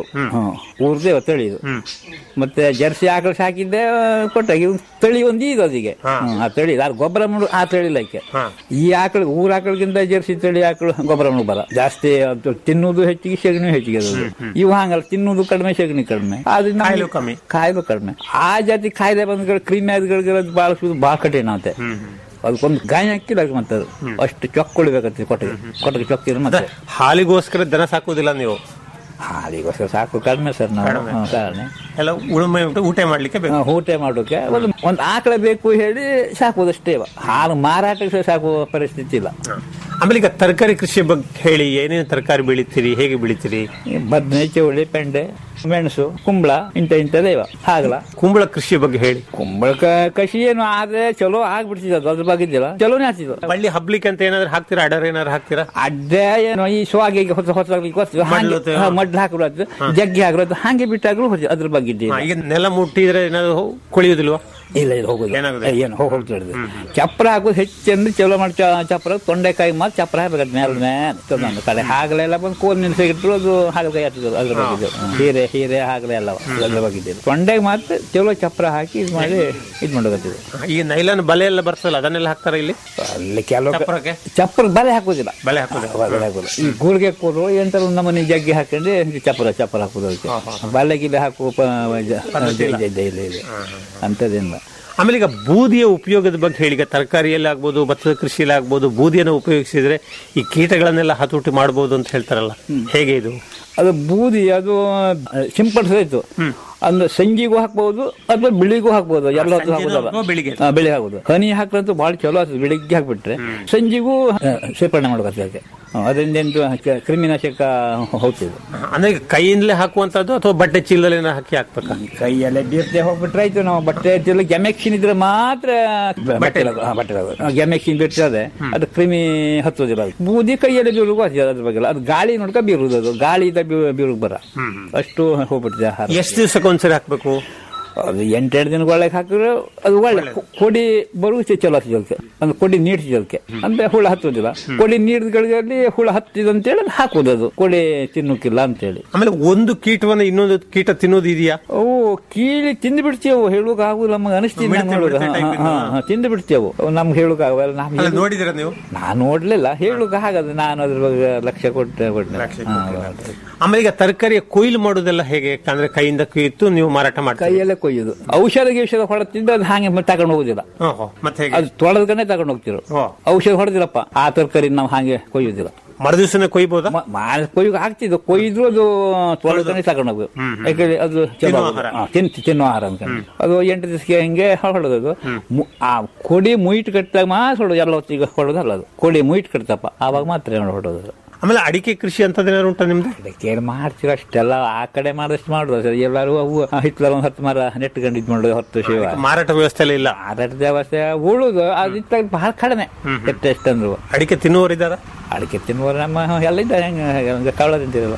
ಊರ್ದೇ ತಳಿ ಇದು ಮತ್ತೆ ಜರ್ಸಿ ಆಕಳು ಸಾಕಿದ್ದೆ ಕೊಟ್ಟಾಗಿ ಇವ್ನ್ ತಳಿ ಒಂದು ಇದು ಅದಿಗೆ ಹ್ಮ್, ಆ ತಳಿ ಅದು ಗೊಬ್ಬರ ಮಾಡು ಆ ತಳಿ ಲೈಕೆ ಈ ಆಕಳು ಊರ್ ಆಕಳಿಗಿಂತ ಜರ್ಸಿ ತಳಿ ಆಕಳು ಗೊಬ್ಬರ ಮಾಡು ಬರ ಜಾಸ್ತಿ ಅದು ತಿನ್ನುವುದು ಹೆಚ್ಚಿಗೆ ಸೆಗಣಿ ಹೆಚ್ಚಿಗೆ ಅದು ಇವು ಹಂಗಲ್ಲ ತಿನ್ನುವುದು ಕಡಿಮೆ ಸೆಗಣಿ ಕಡಿಮೆ ಆದ್ರೆ ನಮ್ಗೆ ಕಾಯಿಲೆ ಕಮ್ಮಿ. ಕಾಯಿಲೆ ಕಡಿಮೆ ಆ ಜಾತಿ ಕಾಯಿಲೆ ಬಂದ್ಗಳು ಕ್ರಿಮಿ ಆದ್ಗಳಿಗೆ ಬಾಳಿಸೋದು ಬಹಳ ಕಠಿಣ ಅಂತೆ ಅದಕ್ಕೊಂದು ಗಾಯ ಹಾಕಿಲ್ಲ ಅದಕ್ಕೆ ಮತ್ತೆ ಅದು. ಅಷ್ಟು ಚೊಕ್ಕೊಳ್ಬೇಕಂತೆ ಕೊಟ್ಟಿಗೆ ಕೊಟ್ಟಿಗೆ ಚೊಕ್ಕಿದ್ರೆ ಮತ್ತೆ ಹಾಲಿಗೋಸ್ಕರ ದನ ಸಾಕುವುದಿಲ್ಲ ನೀವು ಹಾಲಿಗೋಸ್ಕರ ಸಾಕು ಕಡಿಮೆ ಸರ್ ನಾವು ಕಡಿಮೆ. ಹ್ಮ್, ಕಾರಣ ಎಲ್ಲ ಉಳುಮೆ ಉಂಟು, ಊಟ ಮಾಡ್ಲಿಕ್ಕೆ ಬೇಕು ಹಾ, ಊಟ ಮಾಡೋಕೆ ಒಂದು ಒಂದು ಆಕಳ ಬೇಕು ಹೇಳಿ ಸಾಕುವುದಷ್ಟೇ ಇವ. ಹಾಲು ಮಾರಾಟಕ್ಕೆ ಸಹ ಸಾಕುವ ಪರಿಸ್ಥಿತಿ ಇಲ್ಲ ಆಮೇಲೆ ಈಗ ತರಕಾರಿ ಕೃಷಿ ಬಗ್ಗೆ ಹೇಳಿ ಏನೇನು ತರಕಾರಿ ಬೆಳಿತೀರಿ ಹೇಗೆ ಬೆಳಿತೀರಿ ಬದನೆ ಚೌಳಿ ಪೆಂಡೆ ಮೆಣಸು ಕುಂಬಳ ಇಂಥ ಇಂಥದೇ ಇವ ಹಾಗಲ ಕುಂಬಳ ಕೃಷಿ ಬಗ್ಗೆ ಹೇಳಿ ಕುಂಬಳಕ ಕಸಿ ಏನು ಆದ್ರೆ ಚಲೋ ಆಗ್ಬಿಡ್ತಿದ್ ಅದು ಅದ್ರ ಬಗ್ಗೆ ಇದ್ದಿಲ್ಲ ಚಲೋನೇ ಆಗ್ತಿದ್ದು ಬಳ್ಳಿ ಹಬ್ಲಿಕ್ಕೆ ಅಂತ ಏನಾದ್ರು ಹಾಕ್ತೀರಾ ಅಡರ್ ಏನಾದ್ರು ಹಾಕ್ತೀರಾ ಅಡ್ಡೆ ಏನು ಈ ಸ್ವಾಗಿಗೆ ಹೊಸ ಹೊಸ ಮಡ್ಲು ಹೊತ್ತು. ಮಡ್ಲು ಹಾಕಿರೋದು ಜಗ್ಗಿ ಹಾಕಿರೋದು ಹಾಗೆ ಬಿಟ್ಟಾಗ್ಲೂ ಹೊಸ- ಅದ್ರ ಬಗ್ಗೆ ಇದ್ದಿಲ್ಲ ಹಾ, ಈಗ ನೆಲ ಮುಟ್ಟಿದ್ರೆ ಏನಾದ್ರು ಹೋ- ಕೊಳಿಯುವುದಿಲ್ವಾ ಇಲ್ಲ ಇಲ್ಲ ಹೋಗುದು ಏನಾಗುತ್ತೆ? ಏನು ಹೋಗ್ತಿರೋದು ಚಪ್ರ ಹಾಕೋದು ಹೆಚ್ಚೆಂದು ಚಲೋ ಮಾಡಿ ಚ- ಚಪ್ರ ತೊಂಡೆಕಾಯಿ ಮಾತ್ರ ಚಪ್ರ ಹಾಕ್ಬೇಕು ಮೇಲೆ ಮೇಲೆ ತೊಂದೊಂದು ಕಡೆ ಹಾಗಲೆಲ್ಲ ಬಂದು ಕೋಲ್ ನಿಲ್ಸಿಟ್ರು ಅದು ಹಾಗಲಕಾಯಿ ಹತ್ತಿದ್ರು ಅದ್ರ ಬಗ್ಗೆ ಇದು. ಹೀರೆ ಹೀರೆ ಹಾಗಲೆ ಎಲ್ಲ ಅದ್ರ ಬಗ್ಗೆ ಇದ್ದಿದ್ದು. ತೊಂಡೆಗೆ ಮಾತ್ರ ಚಲೋ ಚಪ್ರ ಹಾಕಿ ಇದು ಮಾಡಿ ಇದು ಮಾಡೋಕತ್ತಿದ್ರು ಈಗ ನೈಲಾನ್ ಬಲೆ ಎಲ್ಲ ಬರ್ತಲ್ಲ ಅದನ್ನೆಲ್ಲ ಹಾಕ್ತಾರ ಇಲ್ಲಿ ಅಲ್ಲಿ ಕೆಲವು ಚಪ್ರಕ್ಕೆ? ಚಪ್ರ ಬಲೆ ಹಾಕುದಿಲ್ಲ ಬಲೆ ಹಾಕೋದು ಬಲೆ ಹಾಕುದು ಈ ಗೂಳಿಗೆ ಕೂರು ಎಂತ ನಮ್ಮನೆ ಜಗ್ಗಿ ಹಾಕೊಂಡ್ರೆ ಇದು ಚಪ್ರ ಚಪ್ರ ಹಾಕುದು ಅದಕ್ಕೆ ಬಲೆ ಗಿಲೆ ಹಾಕುವ ಪ- ಜ- ಪದ್ಧತಿ ಇಲ್ಲ. ಇಲ್ಲ ಇಲ್ಲ ಇಲ್ಲ ಅಂಥದ್ದೇನಿಲ್ಲ ಆಮೇಲೆ ಈಗ ಬೂದಿಯ ಉಪಯೋಗದ ಬಗ್ಗೆ ಹೇಳಿ ಈಗ ತರಕಾರಿಯಲ್ಲಿ ಆಗ್ಬೋದು ಭತ್ತದ ಕೃಷಿಯಲ್ಲಿ ಆಗ್ಬೋದು ಬೂದಿಯನ್ನು ಉಪಯೋಗಿಸಿದ್ರೆ ಈ ಕೀಟಗಳನ್ನೆಲ್ಲ ಹತೋಟಿ ಮಾಡಬಹುದು ಅಂತ ಹೇಳ್ತಾರಲ್ಲ ಹೇಗೆ ಇದು ಅದು ಬೂದಿ ಅದು ಸಿಂಪಡಿಸಾಯ್ತು ಅಂದ್ರೆ ಸಂಜಿಗೂ ಹಾಕ್ಬಹುದು ಅಥವಾ ಬಿಳಿಗೂ ಹಾಕ್ಬಹುದು ಎಲ್ಲ ಹೊತ್ತು ಸಂಜೆನೂ ಹಾಕುದಲ್ಲ ಅಥವಾ ಬೆಳಿಗ್ಗೆ? ಹಾ, ಬೆಳಿಗ್ಗೆ ಹಾಕುದು ಹನಿ ಹಾಕ್ರಂತೂ ಬಹಳ ಚಲೋ ಆಗ್ತದೆ ಬೆಳಿಗ್ಗೆ ಹಾಕ್ಬಿಟ್ರೆ ಸಂಜಿಗೂ ಆ, ಸಿಂಪಡಣೆ ಮಾಡ್ಬೇಕು ಅದಕ್ಕೆ ಹಾ, ಅದರಿಂದ ಎಂಟು ಕ- ಕ್ರಿಮಿನಾಶಕ ಹೋಗ್ತದೆ ಅಂದ್ರೆ ಈಗ ಕೈಯಿಂದಲೇ ಹಾಕುವಂತದ್ದು ಅಥವಾ ಬಟ್ಟೆ ಚೀಲದಲ್ಲಿ ಏನಾದ್ರು ಹಾಕಿ ಹಾಕ್ಬೇಕಾ ಕೈಯಲ್ಲೇ ಬೀರ್ತೆ ಹೋಗ್ಬಿಟ್ರೆ ಆಯ್ತು ನಾವು ಬಟ್ಟೆ ತಿಲ್ಲ ಗೆಮೆಕ್ಸಿನ್ ಇದ್ರೆ ಮಾತ್ರ ಬಟ್ಟೆ ಬಟ್ಟೆ ಗೆಮೆಕ್ಸಿನ್ ಬಿಟ್ಟಿದೆ ಅದು ಕ್ರಿಮಿ ಹತ್ತೋದಿಲ್ಲ ಅದು. ಬೂದಿ ಕೈಯಲ್ಲಿ ಬೀರುಗೂ ಆಗ್ತದೆ ಅದ್ರ ಬಗ್ಗೆ ಅದು ಗಾಳಿ ನೋಡ್ಕ ಬೀರುದು ಅದು ಗಾಳಿಯಿಂದ ಬೀರುಗ್ ಬರ ಅಷ್ಟು ಹೋಗ್ಬಿಟ್ಟಿದೆ ಆಹಾರ ಎಷ್ಟು ದಿವಸಕ್ಕೆ ಒಂದ್ಸರಿ ಹಾಕ್ಬೇಕು ಅದು ಎಂಟೆರಡು ದಿನ ಒಳಗೆ ಹಾಕಿದ್ರೆ ಅದು ಒಳ್ಳೆ ಕೊ- ಕೊಡಿ ಬರುವುದು ಚಲೋ ಆಗ್ತದೆ ಅದಕ್ಕೆ ಅಂದ್ರೆ ಕೊಡಿ ನೀಡ್ತಿದೆ ಅದಕ್ಕೆ ಅಂದ್ರೆ ಹುಳ ಹತ್ತೋದಿಲ್ಲ ಕೊಡಿ ನೀಡಿದಲ್ಲಿ ಹುಳ ಹತ್ತಿದೆ ಅಂತೇಳಿ ಅದು ಹಾಕುದು ಅದು ಕೊಡಿ ತಿನ್ನೋಕ್ಕಿಲ್ಲ ಅಂತೇಳಿ ಆಮೇಲೆ ಒಂದು ಕೀಟವನ್ನ ಇನ್ನೊಂದು ಕೀಟ ತಿನ್ನೋದು ಇದೆಯಾ ಅವು ಕೀಳಿ ತಿಂದು ಬಿಡ್ತೇವು ಹೇಳುವಾಗ ಆಗುದಿಲ್ಲ ನಮಗೆ ಅನಿಸ್ತೀನಿ ಮಿಡ್ತೆ ನೋಡುವಾಗ ಮಿಡ್ತೆ type ಇಂದ? ತಿಂದು ಬಿಡ್ತೇವು ನಮ್ಗೆ ಹೇಳುವಾಗ ಆಗಲ್ಲ ಅಲ್ಲ ನಮ್ಗೆ ನೋಡಿದಿರ ನೀವು ನಾನು ನೋಡ್ಲಿಲ್ಲ ಹೇಳುವಾಗ ಹಾಗದು ನಾನು ಅದ್ರ ಬಗ್ಗೆ ಲಕ್ಷ್ಯ ಕೊಟ್ಟೆ ಕೊಟ್ಟೆ ಹಾ, ಹೌದು. ಆಮೇಲೆ ಈಗ ತರಕಾರಿಯ ಕೊಯ್ಲು ಮಾಡೋದೆಲ್ಲ ಹೇಗೆ ಅಂದ್ರೆ ಕೈಯಿಂದ ಕುಯ್ತು ನೀವು ಮಾರಾಟ ಮಾಡ್ತೀರಿ ಕೈಯಲ್ಲೇ ಕೊಯ್ಯುದು ಔಷಧ ಗಿಷಧ ಹೊಡೆತಿದ್ದು ಅದು ಹಾಗೆ ಮತ್ತೆ ತಗೊಂಡು ಹೋಗುದಿಲ್ಲ ಓಹೋ, ಮತ್ತೆ ಹೇಗೆ ಅದು ತೊಳೆದ್ಕನೆ ತಗೊಂಡು ಹೋಗ್ತಿರು ಓ. ಔಷಧ ಹೊಡೆದಿಲ್ಲಪ್ಪ ಆ ತರಕಾರಿ ನಾವು ಹಾಗೆ ಕೊಯ್ಯುದಿಲ್ಲ ಮರುದಿವಸನೇ ಕೊಯ್ಬೋದಾ ಕೊಯ್ಯು ಆಗ್ತಿದ್ದು ಕೊಯ್ದ್ರು ಅದು ತೊಳೆದನೆ ತಗೊಂಡು ಹೋಗ್ಬೇಕು ಯಾಕಂದ್ರೆ ಅದು ಚಲೋ ತಿನ್ನುವ ಆಗೋದು. ಆಹಾರ. ಹಾ, ತಿನ್ ತಿನ್ನುವ ಆಹಾರ ಅಂತ ಅದು ಎಂಟು ದಿವಸಕ್ಕೆ ಹಿಂಗೆ ಹೊಡೆದದು ಆ ಕೊಡಿ ಮುಯಿಟ್ ಕಟ್ಟಿದಾಗ ಮಾತ್ರ ಹೊಡೋದು ಎಲ್ಲ ಹೊತ್ತಿಗೆ ಹೊಡೋದಲ್ಲ ಅದು ಕೊಡಿ ಮುಯಿಟ್ ಕಟ್ತಪ್ಪ ಆವಾಗ ಮಾತ್ರ ಹೊಡೋದು ಆಮೇಲೆ ಅಡಿಕೆ ಕೃಷಿ ಅಂತದೇನಾದ್ರು ಉಂಟಾ ನಿಮ್ದು ಅದಕ್ಕೆ ಮಾಡ್ತೀವಿ ಅಷ್ಟೆಲ್ಲ ಆ ಕಡೆ ಮಾಡಿದಷ್ಟು ಮಾಡುದು ಸರ್ ಎಲ್ಲರೂ ಅವು ಹಿತ್ಲಲ್ಲಿ ಒಂದು ಹತ್ತು ಮರ ನೆಟ್ಕೊಂಡು ಇದ್ ಮಾಡೋದು ಹೊತ್ತು ಶಿವ ಮಾರಾಟ ವ್ಯವಸ್ಥೆ ಎಲ್ಲ ಇಲ್ಲ ಆಧಾರದ ವ್ಯವಸ್ಥೆ ಉಳುದು ಅದು ಇತ್ತಾಗ ಬಹಳ ಕಡಿಮೆ ಎಷ್ಟು ಎಷ್ಟಂದ್ರು ಅಡಿಕೆ ತಿನ್ನುವರಿದ್ದಾರ ಅಡಿಕೆ ತಿನ್ನುವರು ನಮ್ಮ ಎಲ್ಲ ಇದ್ದಾರೆ ಹೆಂಗೆ ಕವಳ ತಿಂತೀರಲ್ಲ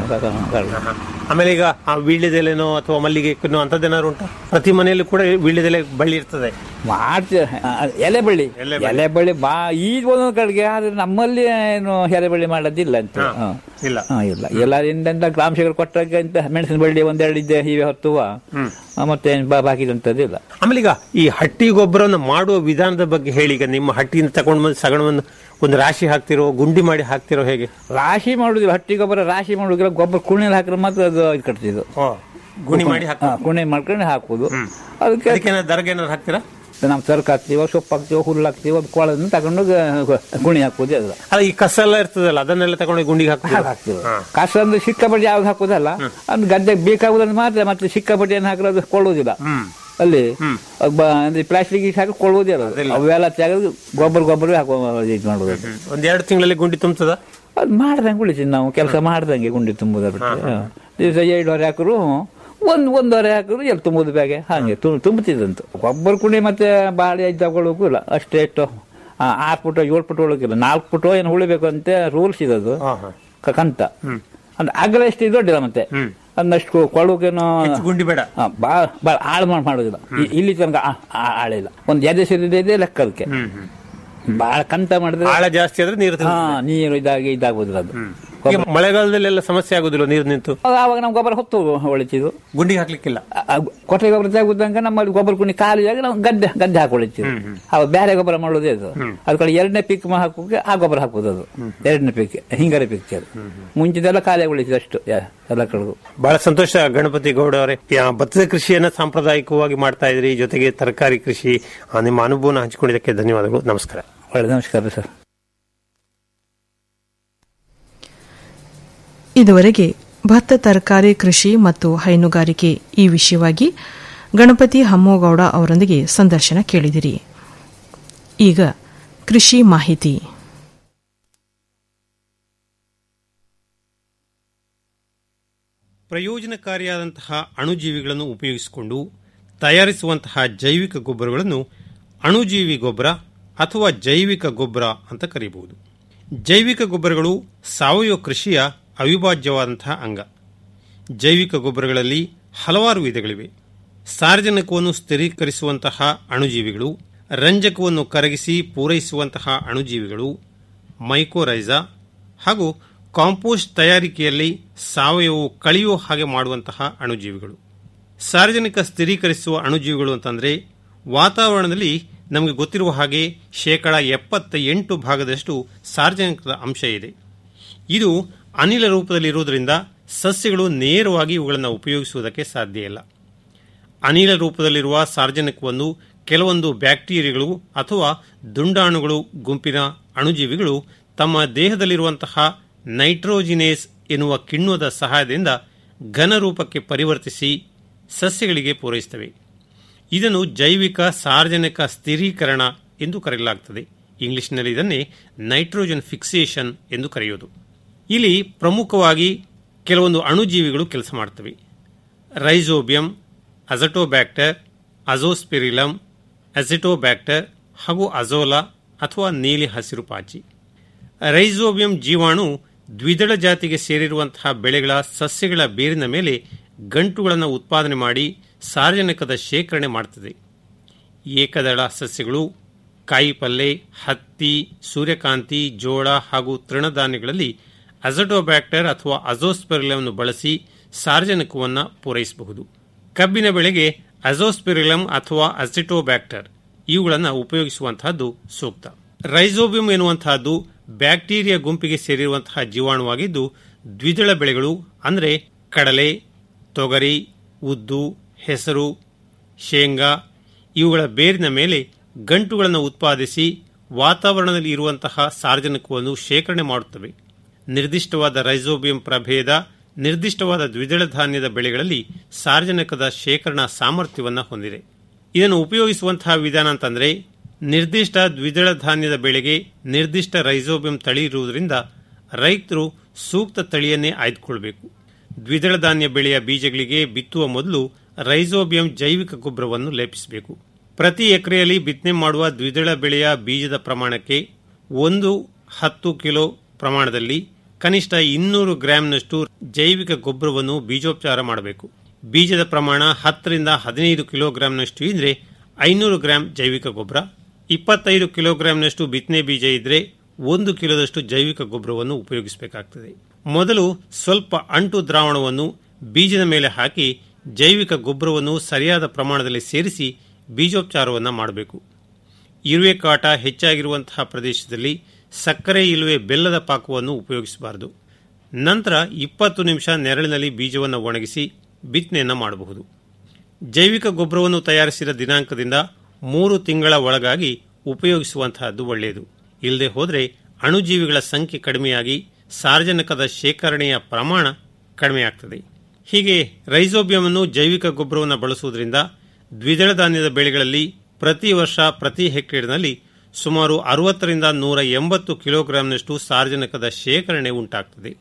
ಕವಳ. ಆಮೇಲೆ ಈಗ ಆ ವೀಳ್ಯದೆಲೆನೋ ಅಥವಾ ಮಲ್ಲಿಗೆನೋ ಅಂತದೇನಾದ್ರು ಉಂಟಾ ಪ್ರತಿ ಮನೆಯಲ್ಲೂ ಕೂಡ ವೀಳ್ಯದೆಲೆ ಬಳ್ಳಿ ಇರ್ತದೆ ಮಾಡ್ತೀವಿ ಆ, ಎಲೆ ಬಳ್ಳಿ ಎಲೆ ಬಳ್ಳಿ. ಎಲೆ ಬಳ್ಳಿ ಬಾ ಈ ಒಂದೊಂದು ಕಡೆಗೆ ಆದ್ರೆ ನಮ್ಮಲ್ಲಿ ಏನು ಎಲೆ ಬಳ್ಳಿ ಮಾಡೋದಿಲ್ಲ ಅಂತ ಹಾ. ಇಲ್ಲ. ಇಲ್ಲ ಎಲ್ಲರಿಂದ ಗ್ರಾಮ ಶೇಖರ್ ಕೊಟ್ಟಾಗ ಅಂತ ಮೆಣಸಿನ ಬಳ್ಳಿ ಒಂದೆರಡು ಇದ್ದೆ ಇವೆ ಹೊತ್ತುವ ಆ, ಮತ್ತೆ ಏನ್ ಬಾ- ಬಾಕಿದಂತದಿಲ್ಲ ಆಮೇಲೆ ಈಗ ಈ ಹಟ್ಟಿ ಗೊಬ್ಬರವನ್ನು ಮಾಡುವ ವಿಧಾನದ ಬಗ್ಗೆ ಹೇಳಿ ಈಗ ನಿಮ್ಮ ಹಟ್ಟಿಯಿಂದ ತಗೊಂಡು ಬಂದು ಸಗಣವನ್ನು ಒಂದು ರಾಶಿ ಹಾಕ್ತಿರೋ ಗುಂಡಿ ಮಾಡಿ ಹಾಕ್ತಿರೋ ಹೇಗೆ ರಾಶಿ ಮಾಡುದಿಲ್ಲ ಹಟ್ಟಿ ಗೊಬ್ಬರ ರಾಶಿ ಮಾಡುದಿಲ್ಲ ಗೊಬ್ಬರ ಕುಣಿಯಲ್ಲಿ ಹಾಕಿದ್ರೆ ಮಾತ್ರ ಅದು ಇದು ಕಟ್ತಿದ್ದು ಗುಣಿ ಮಾಡಿ ಹಾಕ ಹಾ, ಕುಣಿ ಮಾಡ್ಕೊಂಡು ಹಾಕುದು ಅದಕ್ಕೆ ಅದಕ್ಕೆ ಏನಾದ್ರು ದರ್ಗ ಏನಾದ್ರು ಹಾಕ್ತೀರಾ ನಾವು ತರಕ ಹಾಕ್ತೀವೋ ಸೊಪ್ಪು ಹಾಕ್ತೀವೋ ಹುಲ್ಲು ಹಾಕ್ತೀವೋ ಅದು ಕೊಳದನ್ನ ತಗೊಂಡು ಗ- ಗುಣಿ ಹಾಕೋದೇ ಅದು ಅಲ್ಲ ಈ ಕಸ ಎಲ್ಲ ಇರ್ತದಲ್ಲ ಅದನ್ನೆಲ್ಲ ತಗೊಂಡು ಗುಂಡಿಗೆ ಹಾಕ್ತೀವಿ ಹಾಕ್ತೀವಿ ಕಸ ಅಂದ್ರೆ ಸಿಕ್ಕಾಪಟ್ಟೆ ಯಾವ್ದು ಹಾಕೋದಲ್ಲ ಅದು ಗದ್ದೆಗೆ ಬೇಕಾಗುದಂದ್ರೆ ಮಾತ್ರ ಮತ್ತೆ ಸಿಕ್ಕಾಪಟ್ಟೆ ಏನು ಹಾಕಿದ್ರೆ ಅದು ಕೊಳ್ಳುವುದಿಲ್ಲ ಅಲ್ಲಿ ಅದ್ ಬ- ಅಂದ್ರೆ ಪ್ಲಾಸ್ಟಿಕ್ ಹಾಕಿ ಕೊಳ್ಳುವುದೇ ಅದು ಅವೆಲ್ಲ ತೆಗೆದು ಗೊಬ್ಬರ ಗೊಬ್ಬರ ಹಾಕೋ ಇದು ಮಾಡೋದು ಅದು. ಒಂದ್ ಎರಡು ತಿಂಗಳಲ್ಲಿ ಗುಂಡಿ ತುಂಬ್ತದ ಅದು ಮಾಡ್ದಂಗೆ ಉಳಿಸಿ ನಾವು ಕೆಲಸ ಮಾಡ್ದಂಗೆ ಗುಂಡಿ ತುಂಬುದ ಬಿಟ್ಟು ದಿವಸ ಎರಡುವರೆ ಹಾಕರು ಒಂದು ಒಂದೂವರೆ ಹಾಕಿದ್ರು ಎಲ್ಲಿ ತುಂಬುದು ಬ್ಯಾಗೆ ಹಾಗೆ ತು- ತುಂಬುತ್ತಿದ್ದಂತು ಗೊಬ್ಬರ ಕುಣಿ ಮತ್ತೆ ಬಾಳೆ ಐದು ತಗೊಳ್ಳೋಕ್ಕೂ ಇಲ್ಲ ಅಷ್ಟೇ ಎಷ್ಟು ಆ, ಆರು ಫುಟ್ ಏಳು ಫುಟ್ ಒಳಗಿಲ್ಲ ನಾಲ್ಕು ಫುಟ್ ಏನು ಉಳಿಬೇಕು ಅಂತ ರೂಲ್ಸ್ ಇದದು ಕ- ಕಂತ ಅಂದ್ರೆ ಅಗಲ ಎಷ್ಟು ದೊಡ್ಡಿಲ್ಲ ಮತ್ತೆ ಅದನ್ನಷ್ಟು ಕೊಳಗೇನು ಗುಂಡಿ ಬೇಡ ಭಾಳ ಭಾಳ ಹಾಳು ಮಾಡಿ ಮಾಡೋದಿಲ್ಲ ಇ- ಇಲ್ಲಿ ತನಕ ಆ- ಆ- ಆಳಿಲ್ಲ ಒಂದು ಎದೆ ಸೇರಿದೆ ಲೆಕ್ಕ ಅದಕ್ಕೆ ಭಾಳ ಕಂತ ಮಾಡಿದ್ರೆ ಆಳ ಜಾಸ್ತಿ ಆದ್ರೆ ನೀರು ಹಾ ನೀರು ಇದಾಗಿ ಇದಾಗುದಿಲ್ಲ ಅದು ಈಗ ಮಳೆಗಾಲದಲ್ಲೆಲ್ಲ ಸಮಸ್ಯೆ ಆಗುದಿಲ್ಲ ನೀರು ನಿಂತು ಆವಾಗ ನಾವು ಗೊಬ್ಬರ ಹೊತ್ತು ಹೊಳಿತಿದ್ವು ಗುಂಡಿಗೆ ಹಾಕ್ಲಿಕ್ಕಿಲ್ಲ ಕೊಟ್ಟೆ ಗೊಬ್ಬರ ತೆಗುದಂಗ ನಮ್ಮಲ್ಲಿ ಗೊಬ್ಬರ ಕುಣಿ ಖಾಲಿಯಾಗಿ ನಾವು ಗದ್ದೆ ಗದ್ದೆ ಹಾಕೊಳಿತೀವಿ ಅವಾಗ ಬೇರೆ ಗೊಬ್ಬರ ಮಾಡೋದೇ ಅದು ಅದ್ ಕಡೆ ಎರಡನೇ ಪಿಕ್ ಹಾಕೋಕೆ ಆ ಗೊಬ್ಬರ ಹಾಕೋದು ಅದು ಎರಡನೇ ಪಿಕ್ ಹಿಂಗಾರೆ ಪಿಕ್ ಅದು ಮುಂಚಿದೆಲ್ಲ ಖಾಲಿ ಉಳಿತಿದೆ ಅಷ್ಟು ಯಾ- ಎಲ್ಲ ಕಡೆಗೂ ಬಹಳ ಸಂತೋಷ ಗಣಪತಿ ಗೌಡ ಅವರೇ ಯಾ, ಭತ್ತದ ಕೃಷಿಯನ್ನ ಸಾಂಪ್ರದಾಯಿಕವಾಗಿ ಮಾಡ್ತಾ ಇದ್ರಿ ಜೊತೆಗೆ ತರಕಾರಿ ಕೃಷಿ ಆ, ನಿಮ್ಮ ಅನುಭವನ ಹಂಚಿಕೊಂಡಿದ್ದಕ್ಕೆ ಧನ್ಯವಾದಗಳು ನಮಸ್ಕಾರ ಒಳ್ಳೆ ನಮಸ್ಕಾರ ಸರ್ ಇದುವರೆಗೆ ಭತ್ತ ತರಕಾರಿ ಕೃಷಿ ಮತ್ತು ಹೈನುಗಾರಿಕೆ ಈ ವಿಷಯವಾಗಿ ಗಣಪತಿ ಹಮ್ಮೋಗೌಡ ಅವರೊಂದಿಗೆ ಸಂದರ್ಶನ ಕೇಳಿದಿರಿ ಈಗ ಕೃಷಿ ಮಾಹಿತಿ ಪ್ರಯೋಜನಕಾರಿಯಾದಂತಹ ಅಣುಜೀವಿಗಳನ್ನು ಉಪಯೋಗಿಸಿಕೊಂಡು ತಯಾರಿಸುವಂತಹ ಜೈವಿಕ ಗೊಬ್ಬರಗಳನ್ನು ಅಣುಜೀವಿ ಗೊಬ್ಬರ ಅಥವಾ ಜೈವಿಕ ಗೊಬ್ಬರ ಅಂತ ಕರೆಯಬಹುದು ಜೈವಿಕ ಗೊಬ್ಬರಗಳು ಸಾವಯವ ಕೃಷಿಯ ಅವಿಭಾಜ್ಯವಾದಂತಹ ಅಂಗ ಜೈವಿಕ ಗೊಬ್ಬರಗಳಲ್ಲಿ ಹಲವಾರು ವಿಧಗಳಿವೆ ಸಾರ್ವಜನಿಕವನ್ನು ಸ್ಥಿರೀಕರಿಸುವಂತಹ ಅಣುಜೀವಿಗಳು ರಂಜಕವನ್ನು ಕರಗಿಸಿ ಪೂರೈಸುವಂತಹ ಅಣುಜೀವಿಗಳು ಮೈಕೋರೈಸಾ ಹಾಗೂ ಕಾಂಪೋಸ್ಟ್ ತಯಾರಿಕೆಯಲ್ಲಿ ಸಾವಯವ ಕಳೆಯುವ ಹಾಗೆ ಮಾಡುವಂತಹ ಅಣುಜೀವಿಗಳು ಸಾರ್ವಜನಿಕ ಸ್ಥಿರೀಕರಿಸುವ ಅಣುಜೀವಿಗಳು ಅಂತಂದರೆ ವಾತಾವರಣದಲ್ಲಿ ನಮಗೆ ಗೊತ್ತಿರುವ ಹಾಗೆ ಶೇಕಡ ಎಪ್ಪತ್ತ ಎಂಟು ಭಾಗದಷ್ಟು ಸಾರ್ವಜನಿಕದ ಅಂಶ ಇದೆ ಇದು ಅನಿಲ ರೂಪದಲ್ಲಿರುವುದರಿಂದ ಸಸ್ಯಗಳು ನೇರವಾಗಿ ಇವುಗಳನ್ನು ಉಪಯೋಗಿಸುವುದಕ್ಕೆ ಸಾಧ್ಯ ಇಲ್ಲ ಅನಿಲ ರೂಪದಲ್ಲಿರುವ ಸಾರ್ವಜನಿಕವನ್ನು ಕೆಲವೊಂದು ಬ್ಯಾಕ್ಟೀರಿಯಾಗಳು ಅಥವಾ ದುಂಡಾಣುಗಳು ಗುಂಪಿನ ಅಣುಜೀವಿಗಳು ತಮ್ಮ ದೇಹದಲ್ಲಿರುವಂತಹ ನೈಟ್ರೋಜಿನೇಸ್ ಎನ್ನುವ ಕಿಣ್ವದ ಸಹಾಯದಿಂದ ಘನರೂಪಕ್ಕೆ ಪರಿವರ್ತಿಸಿ ಸಸ್ಯಗಳಿಗೆ ಪೂರೈಸುತ್ತವೆ ಇದನ್ನು ಜೈವಿಕ ಸಾರ್ವಜನಿಕ ಸ್ಥಿರೀಕರಣ ಎಂದು ಕರೆಯಲಾಗುತ್ತದೆ ಇಂಗ್ಲಿಷ್ನಲ್ಲಿ ಇದನ್ನೇ ನೈಟ್ರೋಜನ್ ಫಿಕ್ಸೇಷನ್ ಎಂದು ಕರೆಯುವುದು ಇಲ್ಲಿ ಪ್ರಮುಖವಾಗಿ ಕೆಲವೊಂದು ಅಣುಜೀವಿಗಳು ಕೆಲಸ ಮಾಡ್ತವೆ ರೈಸೋಬಿಯಂ ಅಜಟೋಬ್ಯಾಕ್ಟರ್ ಅಜೋಸ್ಪಿರಿಲಮ್ ಅಸಿಟೋಬ್ಯಾಕ್ಟರ್ ಹಾಗೂ ಅಜೋಲಾ ಅಥವಾ ನೀಲಿ ಹಸಿರು ಪಾಚಿ ರೈಸೋಬಿಯಂ ಜೀವಾಣು ದ್ವಿದಳ ಜಾತಿಗೆ ಸೇರಿರುವಂತಹ ಬೆಳೆಗಳ ಸಸ್ಯಗಳ ಬೇರಿನ ಮೇಲೆ ಗಂಟುಗಳನ್ನು ಉತ್ಪಾದನೆ ಮಾಡಿ ಸಾರ್ವಜನಿಕದ ಶೇಖರಣೆ ಮಾಡುತ್ತದೆ ಏಕದಳ ಸಸ್ಯಗಳು ಕಾಯಿಪಲ್ಲೆ ಹತ್ತಿ ಸೂರ್ಯಕಾಂತಿ ಜೋಳ ಹಾಗೂ ತೃಣಧಾನ್ಯಗಳಲ್ಲಿ ಅಜಟೋಬ್ಯಾಕ್ಟರ್ ಅಥವಾ ಅಜೋಸ್ಪೆರಿಲಮ್ను ಬಳಸಿ ಸಾರ್ವಜನಿಕವನ್ನು ಪೂರೈಸಬಹುದು ಕಬ್ಬಿನ ಬೆಳೆಗೆ ಅಜೋಸ್ಪೆರಿಲಮ್ ಅಥವಾ ಅಸಿಟೋಬ್ಯಾಕ್ಟರ್ ಇವುಗಳನ್ನು ಉಪಯೋಗಿಸುವಂತಹದ್ದು ಸೂಕ್ತ ರೈಸೋಬಿಯಂ ಎನ್ನುವಂತಹದ್ದು ಬ್ಯಾಕ್ಟೀರಿಯಾ ಗುಂಪಿಗೆ ಸೇರಿರುವಂತಹ ಜೀವಾಣುವಾಗಿದ್ದು ದ್ವಿದಳ ಬೆಳೆಗಳು ಅಂದರೆ ಕಡಲೆ ತೊಗರಿ ಉದ್ದು ಹೆಸರು ಶೇಂಗಾ ಇವುಗಳ ಬೇರಿನ ಮೇಲೆ ಗಂಟುಗಳನ್ನು ಉತ್ಪಾದಿಸಿ ವಾತಾವರಣದಲ್ಲಿ ಇರುವಂತಹ ಸಾರ್ವಜನಿಕವನ್ನು ಶೇಖರಣೆ ಮಾಡುತ್ತವೆ ನಿರ್ದಿಷ್ಟವಾದ ರೈಸೋಬಿಯಂ ಪ್ರಭೇದ ನಿರ್ದಿಷ್ಟವಾದ ದ್ವಿದಳ ಧಾನ್ಯದ ಬೆಳೆಗಳಲ್ಲಿ ಸಾರ್ವಜನಿಕದ ಶೇಖರಣಾ ಸಾಮರ್ಥ್ಯವನ್ನು ಹೊಂದಿದೆ ಇದನ್ನು ಉಪಯೋಗಿಸುವಂತಹ ವಿಧಾನ ಅಂತಂದರೆ ನಿರ್ದಿಷ್ಟ ದ್ವಿದಳ ಧಾನ್ಯದ ಬೆಳೆಗೆ ನಿರ್ದಿಷ್ಟ ರೈಸೋಬಿಯಂ ತಳಿ ಇರುವುದರಿಂದ ರೈತರು ಸೂಕ್ತ ತಳಿಯನ್ನೇ ಆಯ್ದುಕೊಳ್ಬೇಕು ದ್ವಿದಳ ಧಾನ್ಯ ಬೆಳೆಯ ಬೀಜಗಳಿಗೆ ಬಿತ್ತುವ ಮೊದಲು ರೈಸೋಬಿಯಂ ಜೈವಿಕ ಗೊಬ್ಬರವನ್ನು ಲೇಪಿಸಬೇಕು ಪ್ರತಿ ಎಕರೆಯಲ್ಲಿ ಬಿತ್ತನೆ ಮಾಡುವ ದ್ವಿದಳ ಬೆಳೆಯ ಬೀಜದ ಪ್ರಮಾಣಕ್ಕೆ ಒಂದು ಹತ್ತು ಕಿಲೋ ಪ್ರಮಾಣದಲ್ಲಿ ಕನಿಷ್ಠ ಇನ್ನೂರು ಗ್ರಾಂನಷ್ಟು ಜೈವಿಕ ಗೊಬ್ಬರವನ್ನು ಬೀಜೋಪಚಾರ ಮಾಡಬೇಕು ಬೀಜದ ಪ್ರಮಾಣ ಹತ್ತರಿಂದ ಹದಿನೈದು ಕಿಲೋಗ್ರಾಂನಷ್ಟು ಇದ್ರೆ ಐನೂರು ಗ್ರಾಂ ಜೈವಿಕ ಗೊಬ್ಬರ ಇಪ್ಪತ್ತೈದು ಕಿಲೋಗ್ರಾಂನಷ್ಟು ಬಿತ್ತನೆ ಬೀಜ ಇದ್ರೆ ಒಂದು ಕಿಲೋದಷ್ಟು ಜೈವಿಕ ಗೊಬ್ಬರವನ್ನು ಉಪಯೋಗಿಸಬೇಕಾಗ್ತದೆ ಮೊದಲು ಸ್ವಲ್ಪ ಅಂಟು ದ್ರಾವಣವನ್ನು ಬೀಜದ ಮೇಲೆ ಹಾಕಿ ಜೈವಿಕ ಗೊಬ್ಬರವನ್ನು ಸರಿಯಾದ ಪ್ರಮಾಣದಲ್ಲಿ ಸೇರಿಸಿ ಬೀಜೋಪಚಾರವನ್ನು ಮಾಡಬೇಕು ಇರುವೆ ಕಾಟ ಹೆಚ್ಚಾಗಿರುವಂತಹ ಪ್ರದೇಶದಲ್ಲಿ ಸಕ್ಕರೆ ಇಲ್ಲವೇ ಬೆಲ್ಲದ ಪಾಕವನ್ನು ಉಪಯೋಗಿಸಬಾರದು ನಂತರ ಇಪ್ಪತ್ತು ನಿಮಿಷ ನೆರಳಿನಲ್ಲಿ ಬೀಜವನ್ನು ಒಣಗಿಸಿ ಬಿತ್ತನೆಯನ್ನು ಮಾಡಬಹುದು ಜೈವಿಕ ಗೊಬ್ಬರವನ್ನು ತಯಾರಿಸಿದ ದಿನಾಂಕದಿಂದ ಮೂರು ತಿಂಗಳ ಒಳಗಾಗಿ ಉಪಯೋಗಿಸುವಂತಹದ್ದು ಒಳ್ಳೆಯದು ಇಲ್ಲದೆ ಹೋದರೆ ಅಣುಜೀವಿಗಳ ಸಂಖ್ಯೆ ಕಡಿಮೆಯಾಗಿ ಸಾರ್ವಜನಿಕದ ಶೇಖರಣೆಯ ಪ್ರಮಾಣ ಕಡಿಮೆಯಾಗ್ತದೆ ಹೀಗೆ ರೈಸೋಬಿಯಂ ಅನ್ನು ಜೈವಿಕ ಗೊಬ್ಬರವನ್ನು ಬಳಸುವುದರಿಂದ ದ್ವಿದಳ ಧಾನ್ಯದ ಬೆಳೆಗಳಲ್ಲಿ ಪ್ರತಿ ವರ್ಷ ಪ್ರತಿ ಹೆಕ್ಟೇರ್ನಲ್ಲಿ ಸುಮಾರು ಅರವತ್ತರಿಂದ ನೂರ ಎಂಬತ್ತು ಕಿಲೋಗ್ರಾಂನಷ್ಟು ಸಾರ್ವಜನಿಕದ ಶೇಖರಣೆ ಉಂಟಾಗ್ತದೆ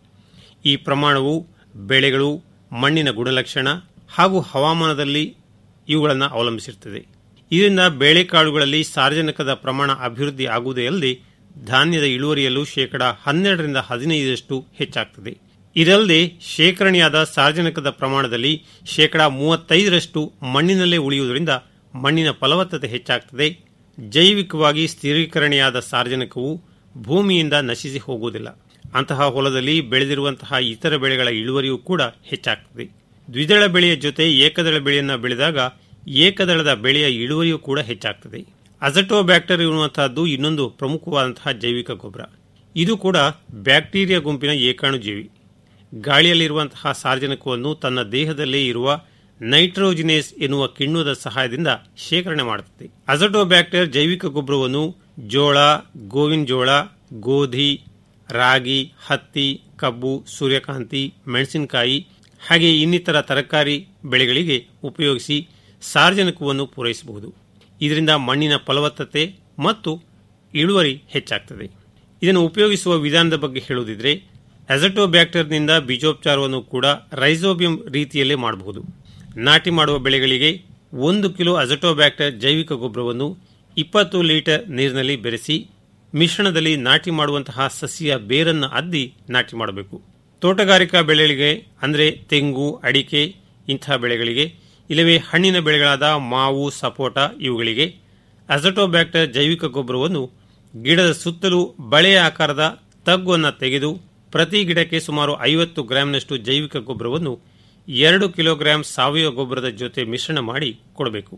ಈ ಪ್ರಮಾಣವು ಬೆಳೆಗಳು ಮಣ್ಣಿನ ಗುಣಲಕ್ಷಣ ಹಾಗೂ ಹವಾಮಾನದಲ್ಲಿ ಇವುಗಳನ್ನು ಅವಲಂಬಿಸಿರುತ್ತದೆ ಇದರಿಂದ ಬೇಳೆಕಾಳುಗಳಲ್ಲಿ ಸಾರ್ವಜನಿಕದ ಪ್ರಮಾಣ ಅಭಿವೃದ್ಧಿ ಆಗುವುದೇ ಅಲ್ಲದೆ ಧಾನ್ಯದ ಇಳುವರಿಯಲ್ಲೂ ಶೇಕಡ ಹನ್ನೆರಡರಿಂದ ಹದಿನೈದರಷ್ಟು ಹೆಚ್ಚಾಗ್ತದೆ ಇದಲ್ಲದೆ ಶೇಖರಣೆಯಾದ ಸಾರ್ವಜನಿಕದ ಪ್ರಮಾಣದಲ್ಲಿ ಶೇಕಡ ಮೂವತ್ತೈದರಷ್ಟು ಮಣ್ಣಿನಲ್ಲೇ ಉಳಿಯುವುದರಿಂದ ಮಣ್ಣಿನ ಫಲವತ್ತತೆ ಹೆಚ್ಚಾಗ್ತದೆ ಜೈವಿಕವಾಗಿ ಸ್ಥಿರೀಕರಣೆಯಾದ ಸಾರ್ವಜನಿಕವು ಭೂಮಿಯಿಂದ ನಶಿಸಿ ಹೋಗುವುದಿಲ್ಲ ಅಂತಹ ಹೊಲದಲ್ಲಿ ಬೆಳೆದಿರುವಂತಹ ಇತರ ಬೆಳೆಗಳ ಇಳುವರಿಯೂ ಕೂಡ ಹೆಚ್ಚಾಗ್ತದೆ ದ್ವಿದಳ ಬೆಳೆಯ ಜೊತೆ ಏಕದಳ ಬೆಳೆಯನ್ನು ಬೆಳೆದಾಗ ಏಕದಳದ ಬೆಳೆಯ ಇಳುವರಿಯೂ ಕೂಡ ಹೆಚ್ಚಾಗ್ತದೆ ಅಜಟೋಬ್ಯಾಕ್ಟರ್ ಎನ್ನುವಂತಹದ್ದು ಇನ್ನೊಂದು ಪ್ರಮುಖವಾದಂತಹ ಜೈವಿಕ ಗೊಬ್ಬರ ಇದು ಕೂಡ ಬ್ಯಾಕ್ಟೀರಿಯಾ ಗುಂಪಿನ ಏಕಾಣುಜೀವಿ ಗಾಳಿಯಲ್ಲಿರುವಂತಹ ಸಾರ್ವಜನಿಕವನ್ನು ತನ್ನ ದೇಹದಲ್ಲೇ ಇರುವ ನೈಟ್ರೋಜಿನೇಸ್ ಎನ್ನುವ ಕಿಣ್ವದ ಸಹಾಯದಿಂದ ಶೇಖರಣೆ ಮಾಡುತ್ತದೆ ಅಜಟೋಬ್ಯಾಕ್ಟರ್ ಜೈವಿಕ ಗೊಬ್ಬರವನ್ನು ಜೋಳ ಗೋವಿನ ಜೋಳ ಗೋಧಿ ರಾಗಿ ಹತ್ತಿ ಕಬ್ಬು ಸೂರ್ಯಕಾಂತಿ ಮೆಣಸಿನಕಾಯಿ ಹಾಗೆ ಇನ್ನಿತರ ತರಕಾರಿ ಬೆಳೆಗಳಿಗೆ ಉಪಯೋಗಿಸಿ ಸಾರ್ವಜನಿಕವನ್ನು ಪೂರೈಸಬಹುದು ಇದರಿಂದ ಮಣ್ಣಿನ ಫಲವತ್ತತೆ ಮತ್ತು ಇಳುವರಿ ಹೆಚ್ಚಾಗ್ತದೆ ಇದನ್ನು ಉಪಯೋಗಿಸುವ ವಿಧಾನದ ಬಗ್ಗೆ ಹೇಳುವುದಿದ್ರೆ ಅಜಟೋಬ್ಯಾಕ್ಟರ್ನಿಂದ ಬೀಜೋಪಚಾರವನ್ನು ಕೂಡ ರೈಸೋಬಿಯಂ ರೀತಿಯಲ್ಲೇ ಮಾಡಬಹುದು ನಾಟಿ ಮಾಡುವ ಬೆಳೆಗಳಿಗೆ ಒಂದು ಕಿಲೋ ಅಜಟೋಬ್ಯಾಕ್ಟರ್ ಜೈವಿಕ ಗೊಬ್ಬರವನ್ನು ಇಪ್ಪತ್ತು ಲೀಟರ್ ನೀರಿನಲ್ಲಿ ಬೆರೆಸಿ ಮಿಶ್ರಣದಲ್ಲಿ ನಾಟಿ ಮಾಡುವಂತಹ ಸಸ್ಯ ಬೇರನ್ನು ಅದ್ದಿ ನಾಟಿ ಮಾಡಬೇಕು ತೋಟಗಾರಿಕಾ ಬೆಳೆಗಳಿಗೆ ಅಂದರೆ ತೆಂಗು ಅಡಿಕೆ ಇಂತಹ ಬೆಳೆಗಳಿಗೆ ಇಲ್ಲವೇ ಹಣ್ಣಿನ ಬೆಳೆಗಳಾದ ಮಾವು ಸಪೋಟ ಇವುಗಳಿಗೆ ಅಜಟೋಬ್ಯಾಕ್ಟರ್ ಜೈವಿಕ ಗೊಬ್ಬರವನ್ನು ಗಿಡದ ಸುತ್ತಲೂ ಬಳೆಯ ಆಕಾರದ ತಗ್ಗನ್ನು ತೆಗೆದು ಪ್ರತಿ ಗಿಡಕ್ಕೆ ಸುಮಾರು ಐವತ್ತು ಗ್ರಾಂನಷ್ಟು ಜೈವಿಕ ಗೊಬ್ಬರವನ್ನು ಎರಡು ಕಿಲೋಗ್ರಾಂ ಸಾವಯವ ಗೊಬ್ಬರದ ಜೊತೆ ಮಿಶ್ರಣ ಮಾಡಿ ಕೊಡಬೇಕು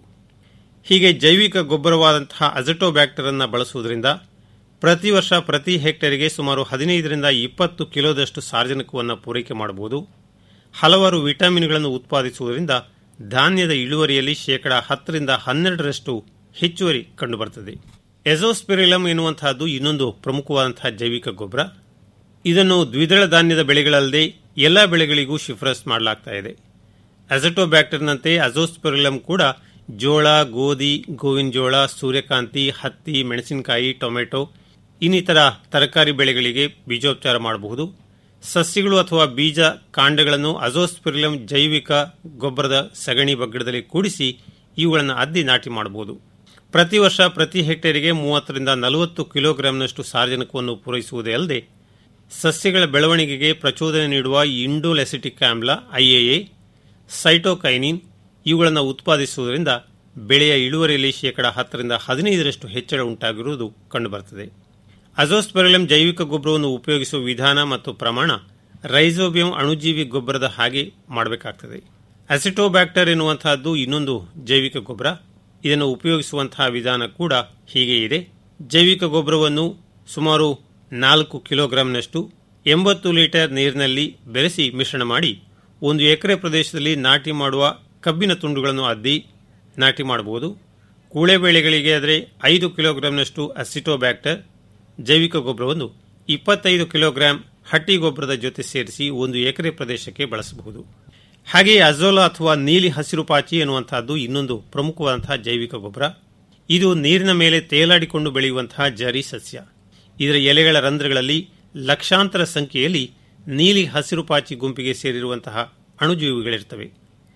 ಹೀಗೆ ಜೈವಿಕ ಗೊಬ್ಬರವಾದಂತಹ ಅಜಟೋಬ್ಯಾಕ್ಟರ್ ಅನ್ನು ಬಳಸುವುದರಿಂದ ಪ್ರತಿ ವರ್ಷ ಪ್ರತಿ ಹೆಕ್ಟೇರಿಗೆ ಸುಮಾರು ಹದಿನೈದರಿಂದ ಇಪ್ಪತ್ತು ಕಿಲೋದಷ್ಟು ಸಾರ್ವಜನಿಕವನ್ನು ಪೂರೈಕೆ ಮಾಡಬಹುದು ಹಲವಾರು ವಿಟಮಿನ್ಗಳನ್ನು ಉತ್ಪಾದಿಸುವುದರಿಂದ ಧಾನ್ಯದ ಇಳುವರಿಯಲ್ಲಿ ಶೇಕಡ ಹತ್ತರಿಂದ ಹನ್ನೆರಡರಷ್ಟು ಹೆಚ್ಚುವರಿ ಕಂಡುಬರುತ್ತದೆ ಎಜೋಸ್ಪಿರಿಲಮ್ ಎನ್ನುವಂತಹದ್ದು ಇನ್ನೊಂದು ಪ್ರಮುಖವಾದಂತಹ ಜೈವಿಕ ಗೊಬ್ಬರ ಇದನ್ನು ದ್ವಿದಳ ಧಾನ್ಯದ ಬೆಳೆಗಳಲ್ಲದೆ ಎಲ್ಲ ಬೆಳೆಗಳಿಗೂ ಶಿಫಾರಸ್ ಮಾಡಲಾಗ್ತಾ ಇದೆ ಅಜಟೋಬ್ಯಾಕ್ಟರ್ನಂತೆ ಅಜೋಸ್ಪಿರಿಲಮ್ ಕೂಡ ಜೋಳ ಗೋಧಿ ಗೋವಿನ ಜೋಳ ಸೂರ್ಯಕಾಂತಿ ಹತ್ತಿ ಮೆಣಸಿನಕಾಯಿ ಟೊಮೆಟೊ ಇನ್ನಿತರ ತರಕಾರಿ ಬೆಳೆಗಳಿಗೆ ಬೀಜೋಪಚಾರ ಮಾಡಬಹುದು ಸಸ್ಯಗಳು ಅಥವಾ ಬೀಜ ಕಾಂಡಗಳನ್ನು ಅಜೋಸ್ಪಿರಿಲಮ್ ಜೈವಿಕ ಗೊಬ್ಬರದ ಸಗಣಿ ಬಗ್ಗಡದಲ್ಲಿ ಕೂಡಿಸಿ ಇವುಗಳನ್ನು ಅದ್ದಿ ನಾಟಿ ಮಾಡಬಹುದು ಪ್ರತಿ ವರ್ಷ ಪ್ರತಿ ಹೆಕ್ಟೇರಿಗೆ ಮೂವತ್ತರಿಂದ ನಲವತ್ತು ಕಿಲೋಗ್ರಾಂನಷ್ಟು ಸಾರ್ವಜನಿಕವನ್ನು ಪೂರೈಸುವುದೇ ಅಲ್ಲದೆ ಸಸ್ಯಗಳ ಬೆಳವಣಿಗೆಗೆ ಪ್ರಚೋದನೆ ನೀಡುವ ಇಂಡೋಲೆಸಿಟಿಕ್ ಆಮ್ಲ ಐಎಎ ಸೈಟೋಕೈನಿನ್ ಇವುಗಳನ್ನು ಉತ್ಪಾದಿಸುವುದರಿಂದ ಬೆಳೆಯ ಇಳುವರಿಯಲ್ಲಿ ಶೇಕಡ ಹತ್ತರಿಂದ ಹದಿನೈದರಷ್ಟು ಹೆಚ್ಚಳ ಉಂಟಾಗಿರುವುದು ಕಂಡುಬರುತ್ತದೆ ಅಜೋಸ್ಪೆರಲಂ ಜೈವಿಕ ಗೊಬ್ಬರವನ್ನು ಉಪಯೋಗಿಸುವ ವಿಧಾನ ಮತ್ತು ಪ್ರಮಾಣ ರೈಸೋಬಿಯಂ ಅಣುಜೀವಿ ಗೊಬ್ಬರದ ಹಾಗೆ ಮಾಡಬೇಕಾಗ್ತದೆ ಅಸಿಟೋಬ್ಯಾಕ್ಟರ್ ಎನ್ನುವಂತಹದ್ದು ಇನ್ನೊಂದು ಜೈವಿಕ ಗೊಬ್ಬರ ಇದನ್ನು ಉಪಯೋಗಿಸುವಂತಹ ವಿಧಾನ ಕೂಡ ಹೀಗೆ ಇದೆ ಜೈವಿಕ ಗೊಬ್ಬರವನ್ನು ಸುಮಾರು ನಾಲ್ಕು ಕಿಲೋಗ್ರಾಂನಷ್ಟು ಎಂಬತ್ತು ಲೀಟರ್ ನೀರಿನಲ್ಲಿ ಬೆರೆಸಿ ಮಿಶ್ರಣ ಮಾಡಿ ಒಂದು ಎಕರೆ ಪ್ರದೇಶದಲ್ಲಿ ನಾಟಿ ಮಾಡುವ ಕಬ್ಬಿನ ತುಂಡುಗಳನ್ನು ಅದ್ದಿ ನಾಟಿ ಮಾಡಬಹುದು ಕೂಳೆ ಬೆಳೆಗಳಿಗೆ ಆದರೆ ಐದು ಕಿಲೋಗ್ರಾಂನಷ್ಟು ಅಸಿಟೋಬ್ಯಾಕ್ಟರ್ ಜೈವಿಕ ಗೊಬ್ಬರವನ್ನು ಇಪ್ಪತ್ತೈದು ಕಿಲೋಗ್ರಾಂ ಹಟ್ಟಿ ಗೊಬ್ಬರದ ಜೊತೆ ಸೇರಿಸಿ ಒಂದು ಎಕರೆ ಪ್ರದೇಶಕ್ಕೆ ಬಳಸಬಹುದು ಹಾಗೆಯೇ ಅಜೋಲಾ ಅಥವಾ ನೀಲಿ ಹಸಿರು ಪಾಚಿ ಎನ್ನುವಂತಹದ್ದು ಇನ್ನೊಂದು ಪ್ರಮುಖವಾದಂತಹ ಜೈವಿಕ ಗೊಬ್ಬರ ಇದು ನೀರಿನ ಮೇಲೆ ತೇಲಾಡಿಕೊಂಡು ಬೆಳೆಯುವಂತಹ ಜರಿ ಸಸ್ಯ ಇದರ ಎಲೆಗಳ ರಂಧ್ರಗಳಲ್ಲಿ ಲಕ್ಷಾಂತರ ಸಂಖ್ಯೆಯಲ್ಲಿ ನೀಲಿ ಹಸಿರು ಪಾಚಿ ಗುಂಪಿಗೆ ಸೇರಿರುವಂತಹ ಅಣುಜೀವಿಗಳಿರ್ತವೆ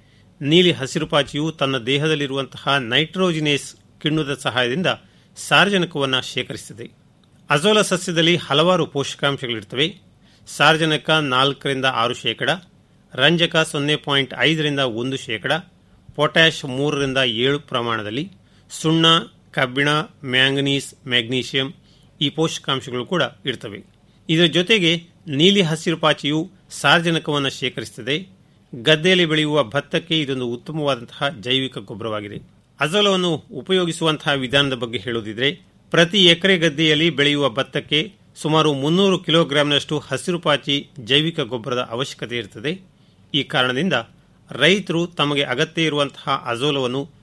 ನೀಲಿ ಹಸಿರು ಪಾಚಿಯು ತನ್ನ ದೇಹದಲ್ಲಿರುವಂತಹ ನೈಟ್ರೋಜಿನೇಸ್ ಕಿಣ್ವದ ಸಹಾಯದಿಂದ ಸಾರ್ವಜನಿಕವನ್ನು ಶೇಖರಿಸುತ್ತದೆ ಅಜೋಲ ಸಸ್ಯದಲ್ಲಿ ಹಲವಾರು ಪೋಷಕಾಂಶಗಳಿರ್ತವೆ ಸಾರ್ವಜನಿಕ ನಾಲ್ಕರಿಂದ ಆರು ಶೇಕಡ ರಂಜಕ ಸೊನ್ನೆ ಪಾಯಿಂಟ್ ಐದರಿಂದ ಒಂದು ಶೇಕಡ ಪೊಟ್ಯಾಶ್ ಮೂರರಿಂದ ಏಳು ಪ್ರಮಾಣದಲ್ಲಿ ಸುಣ್ಣ ಕಬ್ಬಿಣ ಮ್ಯಾಂಗನೀಸ್ ಮ್ಯಾಗ್ನೀಷಿಯಂ ಈ ಪೋಷಕಾಂಶಗಳು ಕೂಡ ಇರ್ತವೆ ಇದರ ಜೊತೆಗೆ ನೀಲಿ ಹಸಿರು ಪಾಚಿಯು ಸಾರ್ವಜನಿಕವನ್ನು ಶೇಖರಿಸುತ್ತದೆ ಗದ್ದೆಯಲ್ಲಿ ಬೆಳೆಯುವ ಭತ್ತಕ್ಕೆ ಇದೊಂದು ಉತ್ತಮವಾದಂತಹ ಜೈವಿಕ ಗೊಬ್ಬರವಾಗಿದೆ ಅಜೋಲವನ್ನು ಉಪಯೋಗಿಸುವಂತಹ ವಿಧಾನದ ಬಗ್ಗೆ ಹೇಳುವುದಿದ್ರೆ ಪ್ರತಿ ಎಕರೆ ಗದ್ದೆಯಲ್ಲಿ ಬೆಳೆಯುವ ಭತ್ತಕ್ಕೆ ಸುಮಾರು ಮುನ್ನೂರು ಕಿಲೋಗ್ರಾಂನಷ್ಟು ಹಸಿರು ಪಾಚಿ ಜೈವಿಕ ಗೊಬ್ಬರದ ಅವಶ್ಯಕತೆ ಇರುತ್ತದೆ ಈ ಕಾರಣದಿಂದ ರೈತರು ತಮಗೆ ಅಗತ್ಯ ಇರುವಂತಹ ಅಜೋಲವನ್ನು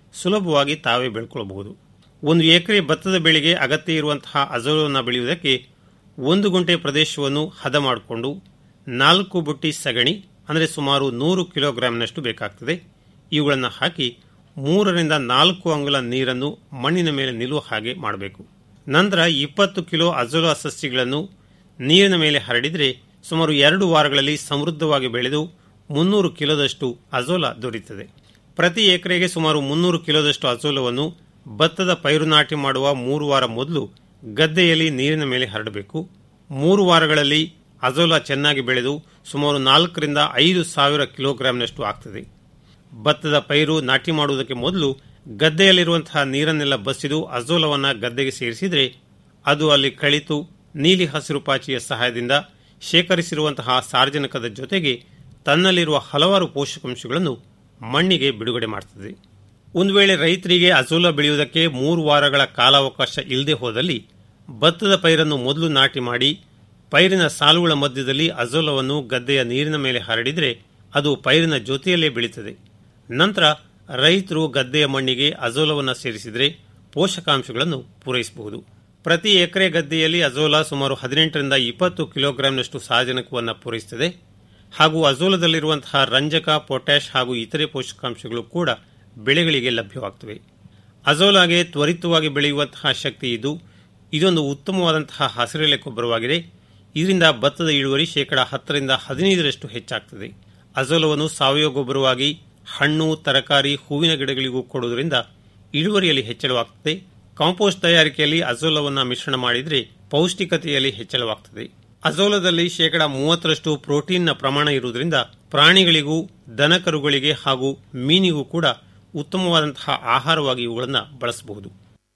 ಸುಲಭವಾಗಿ ತಾವೇ ಬೆಳ್ಕೊಳ್ಳಬಹುದು ಒಂದು ಎಕರೆ ಭತ್ತದ ಬೆಳೆಗೆ ಅಗತ್ಯ ಇರುವಂತಹ ಅಜೋಲವನ್ನು ಬೆಳೆಯುವುದಕ್ಕೆ ಒಂದು ಗುಂಟೆ ಪ್ರದೇಶವನ್ನು ಹದ ಮಾಡಿಕೊಂಡು ನಾಲ್ಕು ಬುಟ್ಟಿ ಸಗಣಿ ಅಂದರೆ ಸುಮಾರು ನೂರು ಕಿಲೋಗ್ರಾಂನಷ್ಟು ಬೇಕಾಗ್ತದೆ ಇವುಗಳನ್ನು ಹಾಕಿ ಮೂರರಿಂದ ನಾಲ್ಕು ಅಂಗುಲ ನೀರನ್ನು ಮಣ್ಣಿನ ಮೇಲೆ ನಿಲ್ಲುವ ಹಾಗೆ ಮಾಡಬೇಕು ನಂತರ ಇಪ್ಪತ್ತು ಕಿಲೋ ಅಜೋಲಾ ಸಸ್ಯಗಳನ್ನು ನೀರಿನ ಮೇಲೆ ಹರಡಿದರೆ ಸುಮಾರು ಎರಡು ವಾರಗಳಲ್ಲಿ ಸಮೃದ್ಧವಾಗಿ ಬೆಳೆದು ಮುನ್ನೂರು ಕಿಲೋದಷ್ಟು ಅಜೋಲಾ ದೊರೆಯುತ್ತದೆ ಪ್ರತಿ ಎಕರೆಗೆ ಸುಮಾರು ಮುನ್ನೂರು ಕಿಲೋದಷ್ಟು ಅಜೋಲವನ್ನು ಭತ್ತದ ಪೈರು ನಾಟಿ ಮಾಡುವ ಮೂರು ವಾರ ಮೊದಲು ಗದ್ದೆಯಲ್ಲಿ ನೀರಿನ ಮೇಲೆ ಹರಡಬೇಕು ಮೂರು ವಾರಗಳಲ್ಲಿ ಅಜೋಲಾ ಚೆನ್ನಾಗಿ ಬೆಳೆದು ಸುಮಾರು ನಾಲ್ಕರಿಂದ ಐದು ಸಾವಿರ ಕಿಲೋಗ್ರಾಂನಷ್ಟು ಆಗ್ತದೆ ಭತ್ತದ ಪೈರು ನಾಟಿ ಮಾಡುವುದಕ್ಕೆ ಮೊದಲು ಗದ್ದೆಯಲ್ಲಿರುವಂತಹ ನೀರನ್ನೆಲ್ಲ ಬಸಿದು ಅಜೋಲವನ್ನು ಗದ್ದೆಗೆ ಸೇರಿಸಿದರೆ ಅದು ಅಲ್ಲಿ ಕಳಿತು ನೀಲಿ ಹಸಿರು ಪಾಚಿಯ ಸಹಾಯದಿಂದ ಶೇಖರಿಸಿರುವಂತಹ ಸಾರ್ವಜನಿಕದ ಜೊತೆಗೆ ತನ್ನಲ್ಲಿರುವ ಹಲವಾರು ಪೋಷಕಾಂಶಗಳನ್ನು ಮಣ್ಣಿಗೆ ಬಿಡುಗಡೆ ಮಾಡುತ್ತದೆ ಒಂದು ವೇಳೆ ರೈತರಿಗೆ ಅಜೋಲ ಬೆಳೆಯುವುದಕ್ಕೆ ಮೂರು ವಾರಗಳ ಕಾಲಾವಕಾಶ ಇಲ್ಲದೆ ಹೋದಲ್ಲಿ ಭತ್ತದ ಪೈರನ್ನು ಮೊದಲು ನಾಟಿ ಮಾಡಿ ಪೈರಿನ ಸಾಲುಗಳ ಮಧ್ಯದಲ್ಲಿ ಅಜೋಲವನ್ನು ಗದ್ದೆಯ ನೀರಿನ ಮೇಲೆ ಹರಡಿದರೆ ಅದು ಪೈರಿನ ಜೊತೆಯಲ್ಲೇ ಬೆಳೀತದೆ ನಂತರ ರೈತರು ಗದ್ದೆಯ ಮಣ್ಣಿಗೆ ಅಜೋಲವನ್ನು ಸೇರಿಸಿದರೆ ಪೋಷಕಾಂಶಗಳನ್ನು ಪೂರೈಸಬಹುದು ಪ್ರತಿ ಎಕರೆ ಗದ್ದೆಯಲ್ಲಿ ಅಜೋಲಾ ಸುಮಾರು ಹದಿನೆಂಟರಿಂದ ಇಪ್ಪತ್ತು ಕಿಲೋಗ್ರಾಂನಷ್ಟು ಸಾರಜನಕವನ್ನು ಪೂರೈಸುತ್ತದೆ ಹಾಗೂ ಅಜೋಲದಲ್ಲಿರುವಂತಹ ರಂಜಕ ಪೊಟ್ಯಾಷ್ ಹಾಗೂ ಇತರೆ ಪೋಷಕಾಂಶಗಳು ಕೂಡ ಬೆಳೆಗಳಿಗೆ ಲಭ್ಯವಾಗುತ್ತವೆ ಅಜೋಲಾಗೆ ತ್ವರಿತವಾಗಿ ಬೆಳೆಯುವಂತಹ ಶಕ್ತಿ ಇದ್ದು ಇದೊಂದು ಉತ್ತಮವಾದಂತಹ ಹಸಿರೆಲೆ ಗೊಬ್ಬರವಾಗಿದೆ ಇದರಿಂದ ಭತ್ತದ ಇಳುವರಿ ಶೇಕಡ ಹತ್ತರಿಂದ ಹದಿನೈದರಷ್ಟು ಹೆಚ್ಚಾಗ್ತದೆ ಅಜೋಲವನ್ನು ಸಾವಯವ ಗೊಬ್ಬರವಾಗಿ ಹಣ್ಣು ತರಕಾರಿ ಹೂವಿನ ಗಿಡಗಳಿಗೂ ಕೊಡುವುದರಿಂದ ಇಳುವರಿಯಲ್ಲಿ ಹೆಚ್ಚಳವಾಗುತ್ತದೆ ಕಾಂಪೋಸ್ಟ್ ತಯಾರಿಕೆಯಲ್ಲಿ ಅಜೋಲವನ್ನು ಮಿಶ್ರಣ ಮಾಡಿದರೆ ಪೌಷ್ಟಿಕತೆಯಲ್ಲಿ ಹೆಚ್ಚಳವಾಗುತ್ತದೆ ಅಜೋಲದಲ್ಲಿ ಶೇಕಡ ಮೂವತ್ತರಷ್ಟು ಪ್ರೋಟೀನ್ನ ಪ್ರಮಾಣ ಇರುವುದರಿಂದ ಪ್ರಾಣಿಗಳಿಗೂ ದನಕರುಗಳಿಗೆ ಹಾಗೂ ಮೀನಿಗೂ ಕೂಡ ಉತ್ತಮವಾದಂತಹ ಆಹಾರವಾಗಿ ಇವುಗಳನ್ನು ಬಳಸಬಹುದು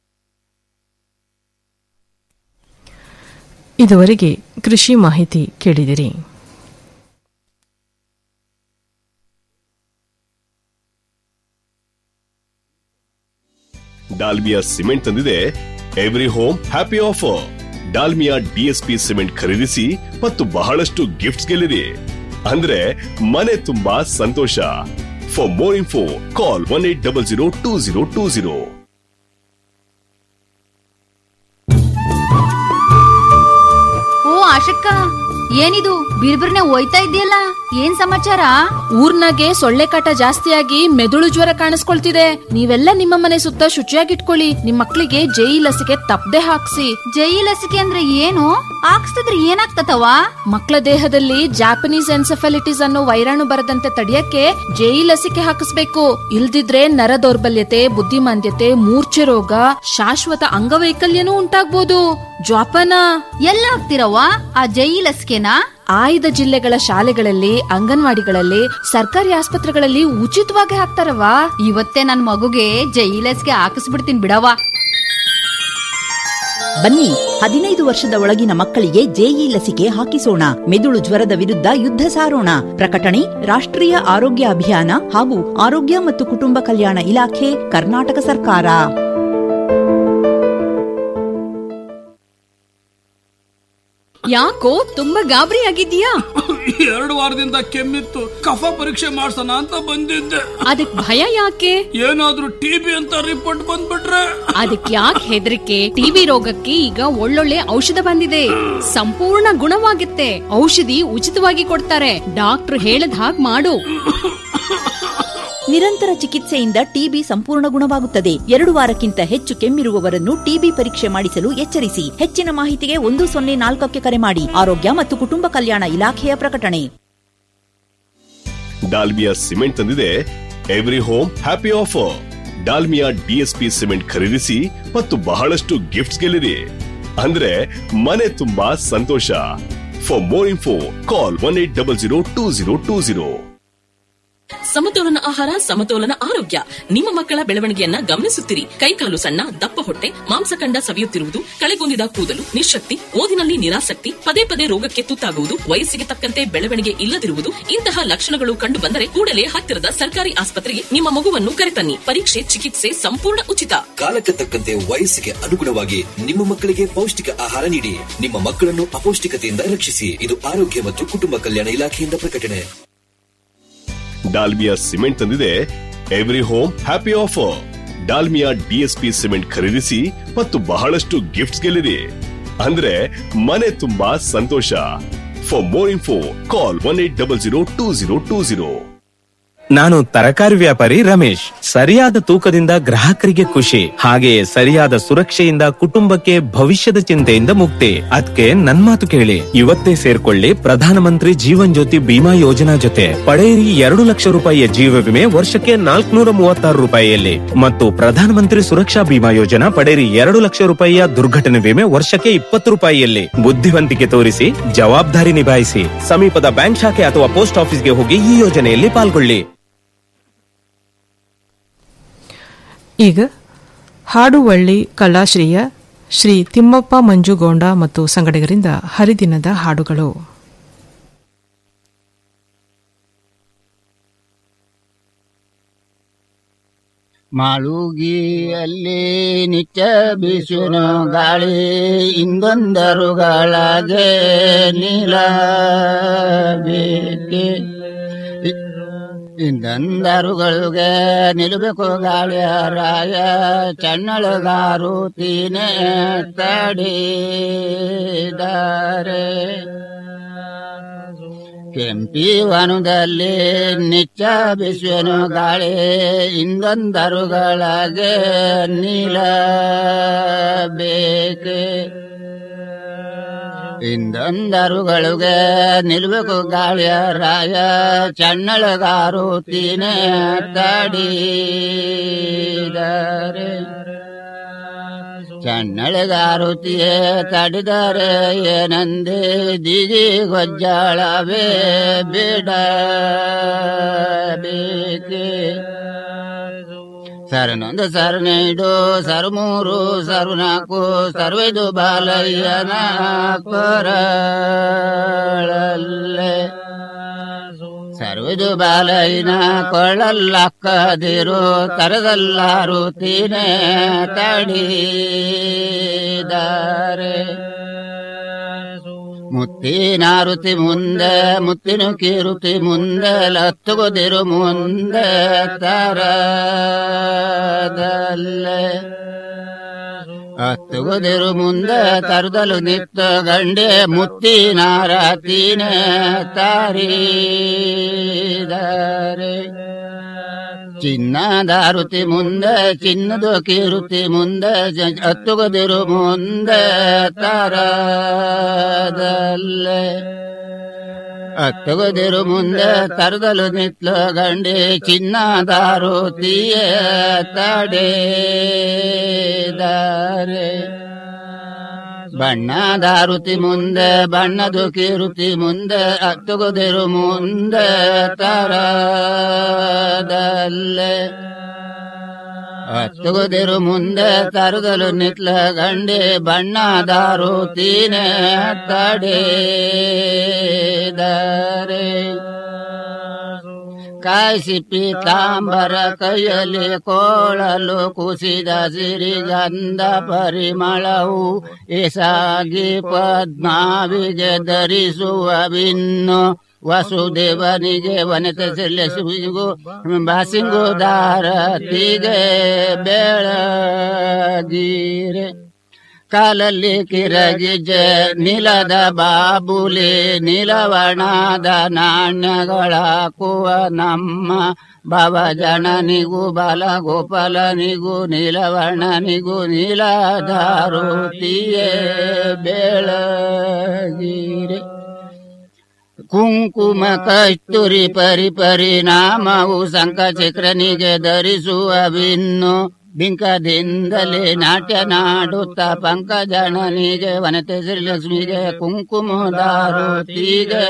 ಇದುವರೆಗೆ ಕೃಷಿ ಮಾಹಿತಿ ಕೇಳಿದಿರಿ ಡಾಲ್ಮಿಯಾ ಸಿಮೆಂಟ್ ತಂದಿದೆ every home happy offer Dalmia DSP cement ಖರೀದಿಸಿ ಮತ್ತು ಬಹಳಷ್ಟು ಗಿಫ್ಟ್ಸ್ ಗೆಲ್ಲಿರಿ ಅಂದ್ರೆ ಮನೆ ತುಂಬಾ ಸಂತೋಷ for more info call one eight double zero two zero two zero ಓ ಆಶಕ್ಕ ಏನಿದು ಬಿರ್ಬಿರ್ನೆ ಹೋಯ್ತಾ ಇದೆಯಲ್ಲ ಏನ್ ಸಮಾಚಾರ ಊರ್ನಾಗೆ ಸೊಳ್ಳೆ ಕಾಟ ಜಾಸ್ತಿಯಾಗಿ ಮೆದುಳು ಜ್ವರ ಕಾಣಿಸ್ಕೊಳ್ತಿದೆ ನೀವೆಲ್ಲ ನಿಮ್ಮ ಮನೆ ಸುತ್ತ ಶುಚಿಯಾಗಿಟ್ಕೊಳ್ಳಿ ನಿಮ್ ಮಕ್ಳಿಗೆ ಜೈ ಲಸಿಕೆ ತಪ್ಪದೆ ಹಾಕ್ಸಿ ಜೈ ಲಸಿಕೆ ಅಂದ್ರೆ ಏನು ಹಾಕ್ಸ್ತಿದ್ರೆ ಏನಾಗ್ತತವ ಮಕ್ಕಳ ದೇಹದಲ್ಲಿ ಜಾಪನೀಸ್ ಎನ್ಸೆಫಾಲಿಟಿಸ್ ಅನ್ನೋ ವೈರಾಣು ಬರದಂತೆ ತಡೆಯಕ್ಕೆ ಜೈ ಲಸಿಕೆ ಹಾಕಿಸ್ಬೇಕು ಇಲ್ದಿದ್ರೆ ನರ ದೌರ್ಬಲ್ಯತೆ ಬುದ್ಧಿಮಾಂದ್ಯತೆ ಮೂರ್ಛೆ ರೋಗ ಶಾಶ್ವತ ಅಂಗವೈಕಲ್ಯನೂ ಉಂಟಾಗ್ಬೋದು ಜ್ವಾಪನ ಎಲ್ಲ ಹಾಕ್ತಿರವ್ವ ಆ ಜೈ ಲಸಿಕೆನಾ ಆಯ್ದ ಜಿಲ್ಲೆಗಳ ಶಾಲೆಗಳಲ್ಲಿ ಅಂಗನವಾಡಿಗಳಲ್ಲಿ ಸರ್ಕಾರಿ ಆಸ್ಪತ್ರೆಗಳಲ್ಲಿ ಉಚಿತವಾಗಿ ಹಾಕ್ತಾರವ ಇವತ್ತೇ ನನ್ ಮಗುಗೆ ಜೈ ಲಸಿಕೆ ಹಾಕಿಸ್ಬಿಡ್ತೀನಿ ಬಿಡವ್ವ ಬನ್ನಿ ಹದಿನೈದು ವರ್ಷದ ಒಳಗಿನ ಮಕ್ಕಳಿಗೆ ಜೆಇ ಲಸಿಕೆ ಹಾಕಿಸೋಣ ಮೆದುಳು ಜ್ವರದ ವಿರುದ್ಧ ಯುದ್ಧ ಸಾರೋಣ ಪ್ರಕಟಣೆ ರಾಷ್ಟ್ರೀಯ ಆರೋಗ್ಯ ಅಭಿಯಾನ ಹಾಗೂ ಆರೋಗ್ಯ ಮತ್ತು ಕುಟುಂಬ ಕಲ್ಯಾಣ ಇಲಾಖೆ ಕರ್ನಾಟಕ ಸರ್ಕಾರ ಯಾಕೋ ತುಂಬಾ ಗಾಬರಿ ಆಗಿದ್ಯಾ ಎರಡು ವಾರದಿಂದ ಕೆಮ್ಮಿತ್ತು ಕಫ ಪರೀಕ್ಷೆ ಮಾಡ್ಸೋಣ ಅಂತ ಬಂದಿದ್ದೆ ಅದಕ್ ಭಯ ಯಾಕೆ ಏನಾದ್ರೂ ಟಿಬಿ ಅಂತ ರಿಪೋರ್ಟ್ ಬಂದ್ಬಿಟ್ರೆ ಅದಕ್ ಯಾಕೆ ಹೆದರಿಕೆ ಟಿವಿ ರೋಗಕ್ಕೆ ಈಗ ಒಳ್ಳೊಳ್ಳೆ ಔಷಧ ಬಂದಿದೆ ಸಂಪೂರ್ಣ ಗುಣವಾಗುತ್ತೆ ಔಷಧಿ ಉಚಿತವಾಗಿ ಕೊಡ್ತಾರೆ ಡಾಕ್ಟರ್ ಹೇಳದ್ ಹಾಗ್ ಮಾಡು ನಿರಂತರ ಚಿಕಿತ್ಸೆಯಿಂದ ಟಿಬಿ ಸಂಪೂರ್ಣ ಗುಣವಾಗುತ್ತದೆ ಎರಡು ವಾರಕ್ಕಿಂತ ಹೆಚ್ಚು ಕೆಮ್ಮಿರುವವರನ್ನು ಟಿಬಿ ಪರೀಕ್ಷೆ ಮಾಡಿಸಲು ಎಚ್ಚರಿಸಿ ಹೆಚ್ಚಿನ ಮಾಹಿತಿಗೆ ಒಂದು ಸೊನ್ನೆ ನಾಲ್ಕಕ್ಕೆ ಕರೆ ಮಾಡಿ ಆರೋಗ್ಯ ಮತ್ತು ಕುಟುಂಬ ಕಲ್ಯಾಣ ಇಲಾಖೆಯ ಪ್ರಕಟಣೆ ಡಾಲ್ಮಿಯಾ ಸಿಮೆಂಟ್ ತಂದಿದೆ every home happy offer Dalmia DSP cement ಖರೀದಿಸಿ ಮತ್ತು ಬಹಳಷ್ಟು ಗಿಫ್ಟ್ಸ್ ಗೆಲ್ಲಿರಿ ಅಂದ್ರೆ ಮನೆ ತುಂಬಾ ಸಂತೋಷ for more info call one eight double zero two zero two zero ಸಮತೋಲನ ಆಹಾರ ಸಮತೋಲನ ಆರೋಗ್ಯ ನಿಮ್ಮ ಮಕ್ಕಳ ಬೆಳವಣಿಗೆಯನ್ನ ಗಮನಿಸುತ್ತಿರಿ ಕೈಕಾಲು ಸಣ್ಣ ದಪ್ಪ ಹೊಟ್ಟೆ ಮಾಂಸಖಂಡ ಸವಿಯುತ್ತಿರುವುದು ಕಳೆಗುಂದಿದ ಕೂದಲು ನಿಶಕ್ತಿ ಓದಿನಲ್ಲಿ ನಿರಾಸಕ್ತಿ ಪದೇ ಪದೇ ರೋಗಕ್ಕೆ ತುತ್ತಾಗುವುದು ವಯಸ್ಸಿಗೆ ತಕ್ಕಂತೆ ಬೆಳವಣಿಗೆ ಇಲ್ಲದಿರುವುದು ಇಂತಹ ಲಕ್ಷಣಗಳು ಕಂಡು ಬಂದರೆ ಕೂಡಲೇ ಹತ್ತಿರದ ಸರ್ಕಾರಿ ಆಸ್ಪತ್ರೆಗೆ ನಿಮ್ಮ ಮಗುವನ್ನು ಕರೆತನ್ನಿ ಪರೀಕ್ಷೆ ಚಿಕಿತ್ಸೆ ಸಂಪೂರ್ಣ ಉಚಿತ ಕಾಲಕ್ಕೆ ತಕ್ಕಂತೆ ವಯಸ್ಸಿಗೆ ಅನುಗುಣವಾಗಿ ನಿಮ್ಮ ಮಕ್ಕಳಿಗೆ ಪೌಷ್ಟಿಕ ಆಹಾರ ನೀಡಿ ನಿಮ್ಮ ಮಕ್ಕಳನ್ನು ಅಪೌಷ್ಟಿಕತೆಯಿಂದ ರಕ್ಷಿಸಿ ಇದು ಆರೋಗ್ಯ ಮತ್ತು ಕುಟುಂಬ ಕಲ್ಯಾಣ ಇಲಾಖೆಯಿಂದ ಪ್ರಕಟಣೆ ಡಾಲ್ಮಿಯಾ ಸಿಮೆಂಟ್ ತಂದಿದೆ every home happy offer Dalmia DSP cement ಖರೀದಿಸಿ ಮತ್ತು ಬಹಳಷ್ಟು ಗಿಫ್ಟ್ಸ್ ಗೆಲ್ಲಿರಿ ಅಂದ್ರೆ ಮನೆ ತುಂಬಾ ಸಂತೋಷ for more info call one eight double zero two zero two zero ನಾನು ತರಕಾರಿ ವ್ಯಾಪಾರಿ ರಮೇಶ್ ಸರಿಯಾದ ತೂಕದಿಂದ ಗ್ರಾಹಕರಿಗೆ ಖುಷಿ ಹಾಗೆಯೇ ಸರಿಯಾದ ಸುರಕ್ಷೆಯಿಂದ ಕುಟುಂಬಕ್ಕೆ ಭವಿಷ್ಯದ ಚಿಂತೆಯಿಂದ ಮುಕ್ತಿ ಅದಕ್ಕೆ ನನ್ ಮಾತು ಕೇಳಿ ಇವತ್ತೇ ಸೇರ್ಕೊಳ್ಳಿ ಪ್ರಧಾನಮಂತ್ರಿ ಜೀವನ್ ಜ್ಯೋತಿ ಬಿಮಾ ಯೋಜನಾ ಜೊತೆ ಪಡೆಯಿರಿ ಎರಡು ಲಕ್ಷ ರೂಪಾಯಿಯ ಜೀವ ವಿಮೆ ವರ್ಷಕ್ಕೆ ನಾಲ್ಕುನೂರ ಮೂವತ್ತಾರು ರೂಪಾಯಿಯಲ್ಲಿ ಮತ್ತು ಪ್ರಧಾನಮಂತ್ರಿ ಸುರಕ್ಷಾ ಬಿಮಾ ಯೋಜನಾ ಪಡೆಯಿರಿ ಎರಡು ಲಕ್ಷ ರೂಪಾಯಿಯ ದುರ್ಘಟನೆ ವಿಮೆ ವರ್ಷಕ್ಕೆ ಇಪ್ಪತ್ತು ರೂಪಾಯಿಯಲ್ಲಿ ಬುದ್ಧಿವಂತಿಕೆ ತೋರಿಸಿ ಜವಾಬ್ದಾರಿ ನಿಭಾಯಿಸಿ ಸಮೀಪದ ಬ್ಯಾಂಕ್ ಶಾಖೆ ಅಥವಾ ಪೋಸ್ಟ್ ಆಫೀಸ್ಗೆ ಹೋಗಿ ಈ ಯೋಜನೆಯಲ್ಲಿ ಪಾಲ್ಗೊಳ್ಳಿ ಈಗ ಹಾಡುವಳ್ಳಿ ಕಲಾಶ್ರೀಯ ಶ್ರೀ ತಿಮ್ಮಪ್ಪ ಮಂಜುಗೌಂಡ ಮತ್ತು ಸಂಗಡಿಗರಿಂದ ಹರಿದಿನದ ಹಾಡುಗಳು ಮಾಳುಗಿಯಲ್ಲಿ ನಿತ್ಯ ಬೀಸುನ ಗಾಳಿ ಇಂದೊಂದರುಗಳಾಗೆ ನೀಲ ಬೇಕೆ ಇಂದೊಂದರುಗಳಿಗೆ ನಿಲ್ಲಬೇಕು ಗಾಳಿಯ ರಾಯ ಚನ್ನಳಗಾರು ತೀನೆ ತಡಿದಾರೆ ಕೆಂಪಿ ವನದಲ್ಲಿ ನಿಚ್ಚ ಬಿಸುವನು ಗಾಳಿ ಇಂದೊಂದರುಗಳಗೆ ನೀಲ ಬೇಕೆ ಇಂದೊಂದರುಗಳಿಗೆ ನಿಲ್ಬೇಕು ಗಾಳಿಯ ರಾಯ ಚನ್ನಳಗಾರು ತೀನೆ ತಡಿದಾರೆ ಚನ್ನಳಗಾರುತಿಯೇ ತಡಿದರೆ ಏನಂದೆ ದಿಗಿ ಗೊಜ್ಜಾಳವೇ ಬಿಡ ಬೇಕೆ ಸರನೊಂದು ಸರನೈದು ಸರು ಮೂರು ಸರು ನಾಲ್ಕು ಸರ್ವೈದು ಬಾಲಯ್ಯನ ಕೊರಳಲ್ಲೇ ಸರ್ವದು ಬಾಲಯ್ಯನ ಕೊಳ್ಳಲ್ಲಕ್ಕದಿರು ತರದಲ್ಲಾರು ತೀನೆ ತಡಿದಾರೆ ಮುತ್ತಿನಾರುತಿ ಮುಂದೆ ಮುತ್ತಿನ ಕಿರುತಿ ಮುಂದೆ ಲತ್ತುಗುದಿರು ಮುಂದೆ ತರದಲ್ಲೇ ಹತ್ತುಗುದಿರು ಮುಂದೆ ತರದಲು ನಿತ್ತ ಗಂಡೆ ಮುತ್ತಿನಾರತೀನೆ ತಾರಿದಾರೆ ಚಿನ್ನದಾರುತಿ ಮುಂದೆ ಚಿನ್ನದ ಕಿರುತಿ ಮುಂದೆ ಹತ್ತುಗುದಿರು ಮುಂದೆ ತರದಲ್ಲೇ ಹತ್ತುಗುದಿರು ಮುಂದೆ ತರದಲು ನಿತ್ಲ ಗಂಡೆ ಚಿನ್ನದಾರು ತೀಯ ತಡೆದಾರೆ ಬಣ್ಣದಾರುತಿ ಮುಂದೆ ಬಣ್ಣದು ಕಿರುತಿ ಮುಂದೆ ಹತ್ತುಗುದಿರು ಮುಂದೆ ತರದಲ್ಲೇ ಹತ್ತುಗುದಿರು ಮುಂದೆ ತರದಲು ನಿತ್ಲ ಗಂಡೆ ಬಣ್ಣದಾರು ತೀನೆ ತಡೆದಾರೆ ಕಾಯಿಸಿ ಪೀತಾಂಬರ ಕೈಯಲ್ಲಿ ಕೋಳಲು ಕುಸಿದ ಸಿರಿಗಂಧ ಪರಿಮಳವು ಎಸಾಗಿ ಪದ್ಮಾವಿಗೆ ಧರಿಸುವ ಬಿನ್ನು ವಸುದೇವನಿಗೆ ವನತ ಸೆಲ್ಲೆಸುವಿಗೂ ಬಾಸಿಂಗುದಾರತಿಗೆ ಬೆಳಗೀರೆ ಕಾಲಲ್ಲಿ ಕಿರಗಿಜ ನಿಲದ ಬಾಬುಲಿ ನಿಲವಣದ ನಾಣ್ಯಗಳಾಕುವ ನಮ್ಮ ಭವಜನನಿಗೂ ಬಲ ಗೋಪಾಲನಿಗೂ ನೀಲವರ್ಣನಿಗೂ ನೀಲದಾರುತಿಯೇ ಬೆಳಗೀರೆ ಕುಂಕುಮ ಕಸ್ತೂರಿ ಪರಿ ಪರಿಣಾಮವು ಶಂಖಚಕ್ರನಿಗೆ ಧರಿಸುವ ಬಿನ್ನು ಬಿಂಕದಿಂದಲೇ ನಾಟ್ಯ ನಾಡುತ್ತ ಪಂಕಜನನಿಗೆ ವನತೆ ಶ್ರೀಲಕ್ಷ್ಮಿಗೆ ಕುಂಕುಮದಾರುತಿಗೆ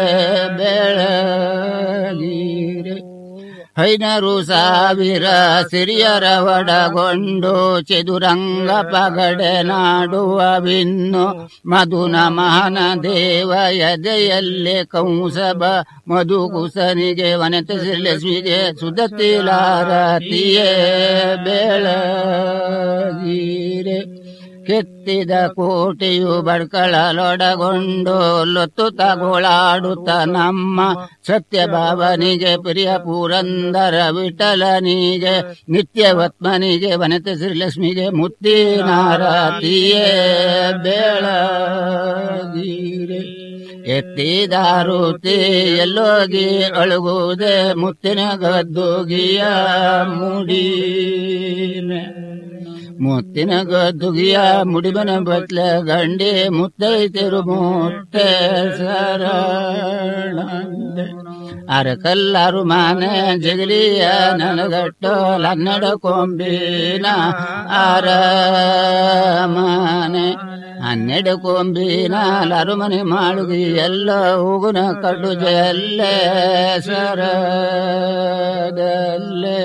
ಬೆಳಗೀರೆ ಐನರು ಸಾವಿರ ಸಿರಿಯರ ಒಡಗೊಂಡು ಚದುರಂಗ ಪಗಡೆ ನಾಡುವ ಬಿನ್ನು ಮಧುನ ಮಹನ ದೇವ ಎದೆಯಲ್ಲೇ ಕಂಸಬ ಮಧುಕುಸನಿಗೆ ವನತ ಶ್ರೀಲಕ್ಷ್ಮಿಗೆ ಸುಧತಿಲಾರತಿಯೇ ಬೆಳಗೀರೆ ಕೆತ್ತಿದ ಕೋಟೆಯು ಬಡ್ಕಳಲೊಡಗೊಂಡು ಲೊತ್ತು ತಗೋಳಾಡುತ್ತ ನಮ್ಮ ಸತ್ಯಭಾವನಿಗೆ ಪ್ರಿಯ ಪುರಂದರ ವಿಠಲನಿಗೆ ನಿತ್ಯವತ್ಮನಿಗೆ ವನತೆ ಶ್ರೀಲಕ್ಷ್ಮಿಗೆ ಮುತ್ತಿನಾರತಿಯೇ ಬೆಳಗಿರೆ ಎತ್ತಿದಾರುತಿ ಎಲ್ಲೋಗಿ ಅಳುಗುವುದೇ ಮುತ್ತಿನ ಗದ್ದುಗಿಯ ಮುಡಿ ಮುತ್ತಿನ ಗದ್ದುಗಿಯ ಮುಡಿಬನ ಬತ್ಲ ಗಂಡಿ ಮುತ್ತೈತಿರು ಮುತ್ತೆ ಸರಣಂದೆ ಅರಕಲ್ಲಾರು ಮಾನೆ ಜಗಲಿಯ ನನಗಟ್ಟು ಲನ್ನಡ ಕೊಂಬಿನ ಅರ ಮಾನೆ ಹನ್ನೆರಡು ಕೊಂಬಿನ ಲರುಮನೆ ಮಾಳುಗಿ ಎಲ್ಲ ಹೂಗುನ ಕಡು ಜಲ್ಲೇ ಸರದಲ್ಲೇ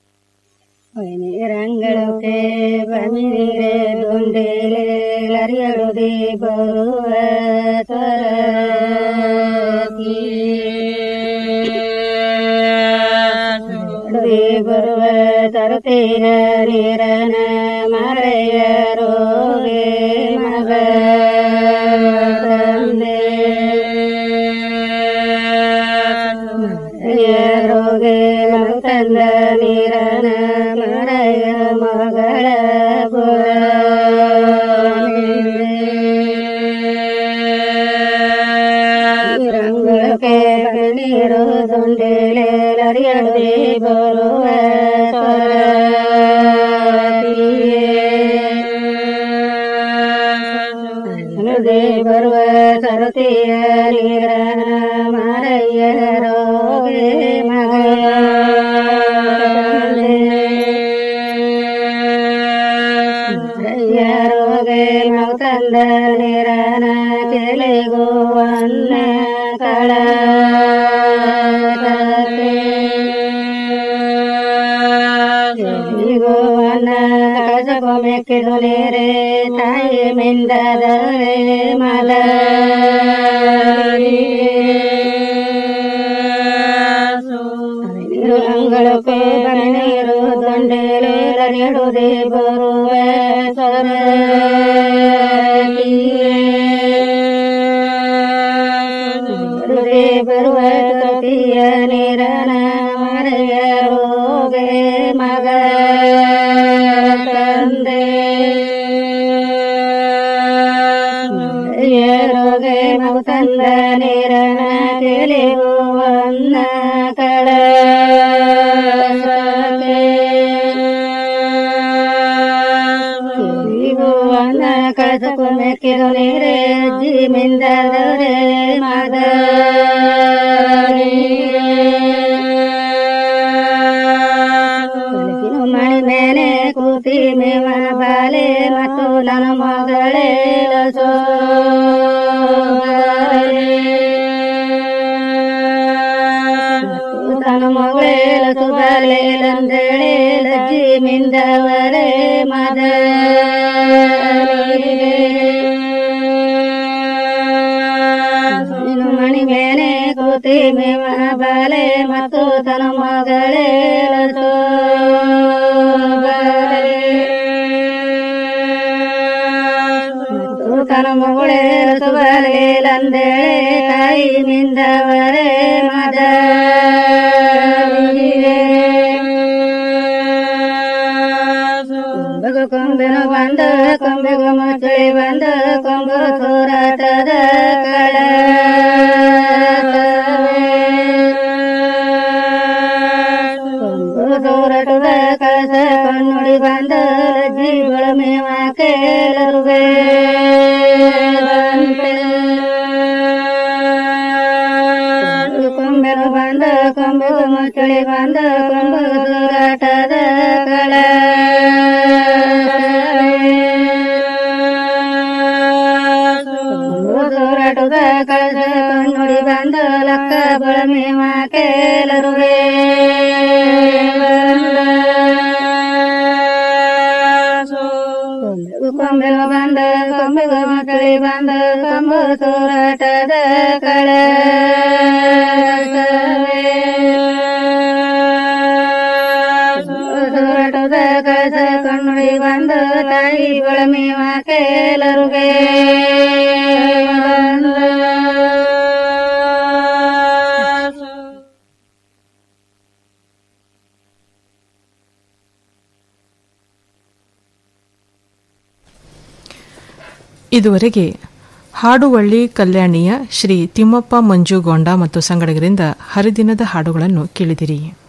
ರಂಗಳಕ್ಕೆ ಬಂದಿರೆ ದುಂಡೇಲೆ ಲರಿಯಡುದಿ ಬರುವ ತರತಿ ಬರುವ ತರತೀರ ನೀರನ ಮರೆಯರೋಗೆ ಮಗ ತಂದೆ ರೋಗೆ ಮಗ ತಂದ ನೀರನ ಮರೆಯ ಮಗಳ ರಂಗಕ್ಕೆ ನೀರು ದುಂಡೇಲೆ ಲರಿಯಡೆ ಬರುವ ದೇ ಬರುವ ಸರತಿಯ ನೀರನ ಮರಯ್ಯ ರೋಗೆ ಮಗ ರೋಗೆ ಮಗ ತಂದ ನೀರನ ಕೆಲೆಗೋ ಅನ್ನ ಕಳ ಅನ್ನ ಕಸಬೊ ಮೆಕ್ಕಿದು ನೀರೇ ತಾಯಿ ಮಿಂದದವೇ ಮಗ ಅಂಗಳಕ್ಕೆ ಬನೀರು ದಂಡೇಲೆ ಲರಿಡುದೇ ಬರುವ ಸರೇ ಬರುವ ಸತಿಯ ನೀರನ ಮರೆಯ ರೋಗೆ ಮಗ ತಂದೆ ರೋಗೆ ಮಗ ತಂದ ನೀರನ ತಿಳಿಯುವನ್ನ ಕಳ ಇಗುವನ್ನ ಕಳಸಕು ಮೆಕ್ಕಿರು ನೀರೇ ಅಜ್ಜಿ ಮಿಂದದವರೇ ಮಗ ಮಣಿ ಮೇಲೆ ಕೂತಿ ಮೇವನ ಬಾಲೆ ಮತ್ತು ನನ್ನ ಮಗಳೇ ಲಸೋ ತನ್ನ ಮಗಳೇ ಲಸು ಬಾಲೆ ಲಂದಳೆ ಲಜ್ಜಿ ಮಿಂದವರೇ ಮದ ಮಣಿ ಮೇಲೆ ಕೂತಿ ಮೇವನ ಬಾಲೆ ಮತ್ತು ತನ್ನ ಮಗಳೇ ಲಸೋ ತನ ಮಗಳೇ ಸುಬಲೆ ಲಂದೆಳೆ ತಾಯಿ ಮಿಂದವರೇ ಮದ ಕೊಂಬೆಗು ಕೊಂಬೆನು ಬಂದ ಕೊಂಬೆಗು ಮಕ್ಕಳಿ ಬಂದ ಕೊಂಬು ಸೂರಾಟದ ಕಳ ಕೊಂಬು ಸೂರಾಟದ ಕಳಸ ಕಣ್ಣುಡಿ ಬಂದ ಲಜ್ಜಿ ಬಳಮೇವ ಕೇಳರುವೆ ಕೊಂಬೆನು ಬಂದ ಕೊಂಬೆಗು ಮಕ್ಕಳಿ ಬಂದ ಕೊಂಬು ಸೂರಾಟದ ಕಳ ಸೂರಾಟದ ಕಳಸ ಕಣ್ಣುಡಿ ಬಂದ ಲಕ್ಕ ಬಳಮೇವ ಕೇಳರುವೆ ಕೊಂಬೆಗ ಬಂದ ಕೊಂಬೆಗ ಮಕ್ಕಳಿ ಬಂದ ಕೊಂಬು ಸೂರಾಟದ ಕಳ ಸೂರಾಟದ ಕಳಸ ಕಣ್ಣುಡಿ ಬಂದ ತಾಯಿ ಬಳಮೇವ ಎಲ್ಲರಿಗೆ ಇದುವರೆಗೆ ಹಾಡುವಳ್ಳಿ ಕಲ್ಯಾಣಿಯ ಶ್ರೀ ತಿಮ್ಮಪ್ಪ ಮಂಜುಗೊಂಡ ಮತ್ತು ಸಂಗಡಿಗರಿಂದ ಹರಿದಿನದ ಹಾಡುಗಳನ್ನು ಕೇಳಿದಿರಿ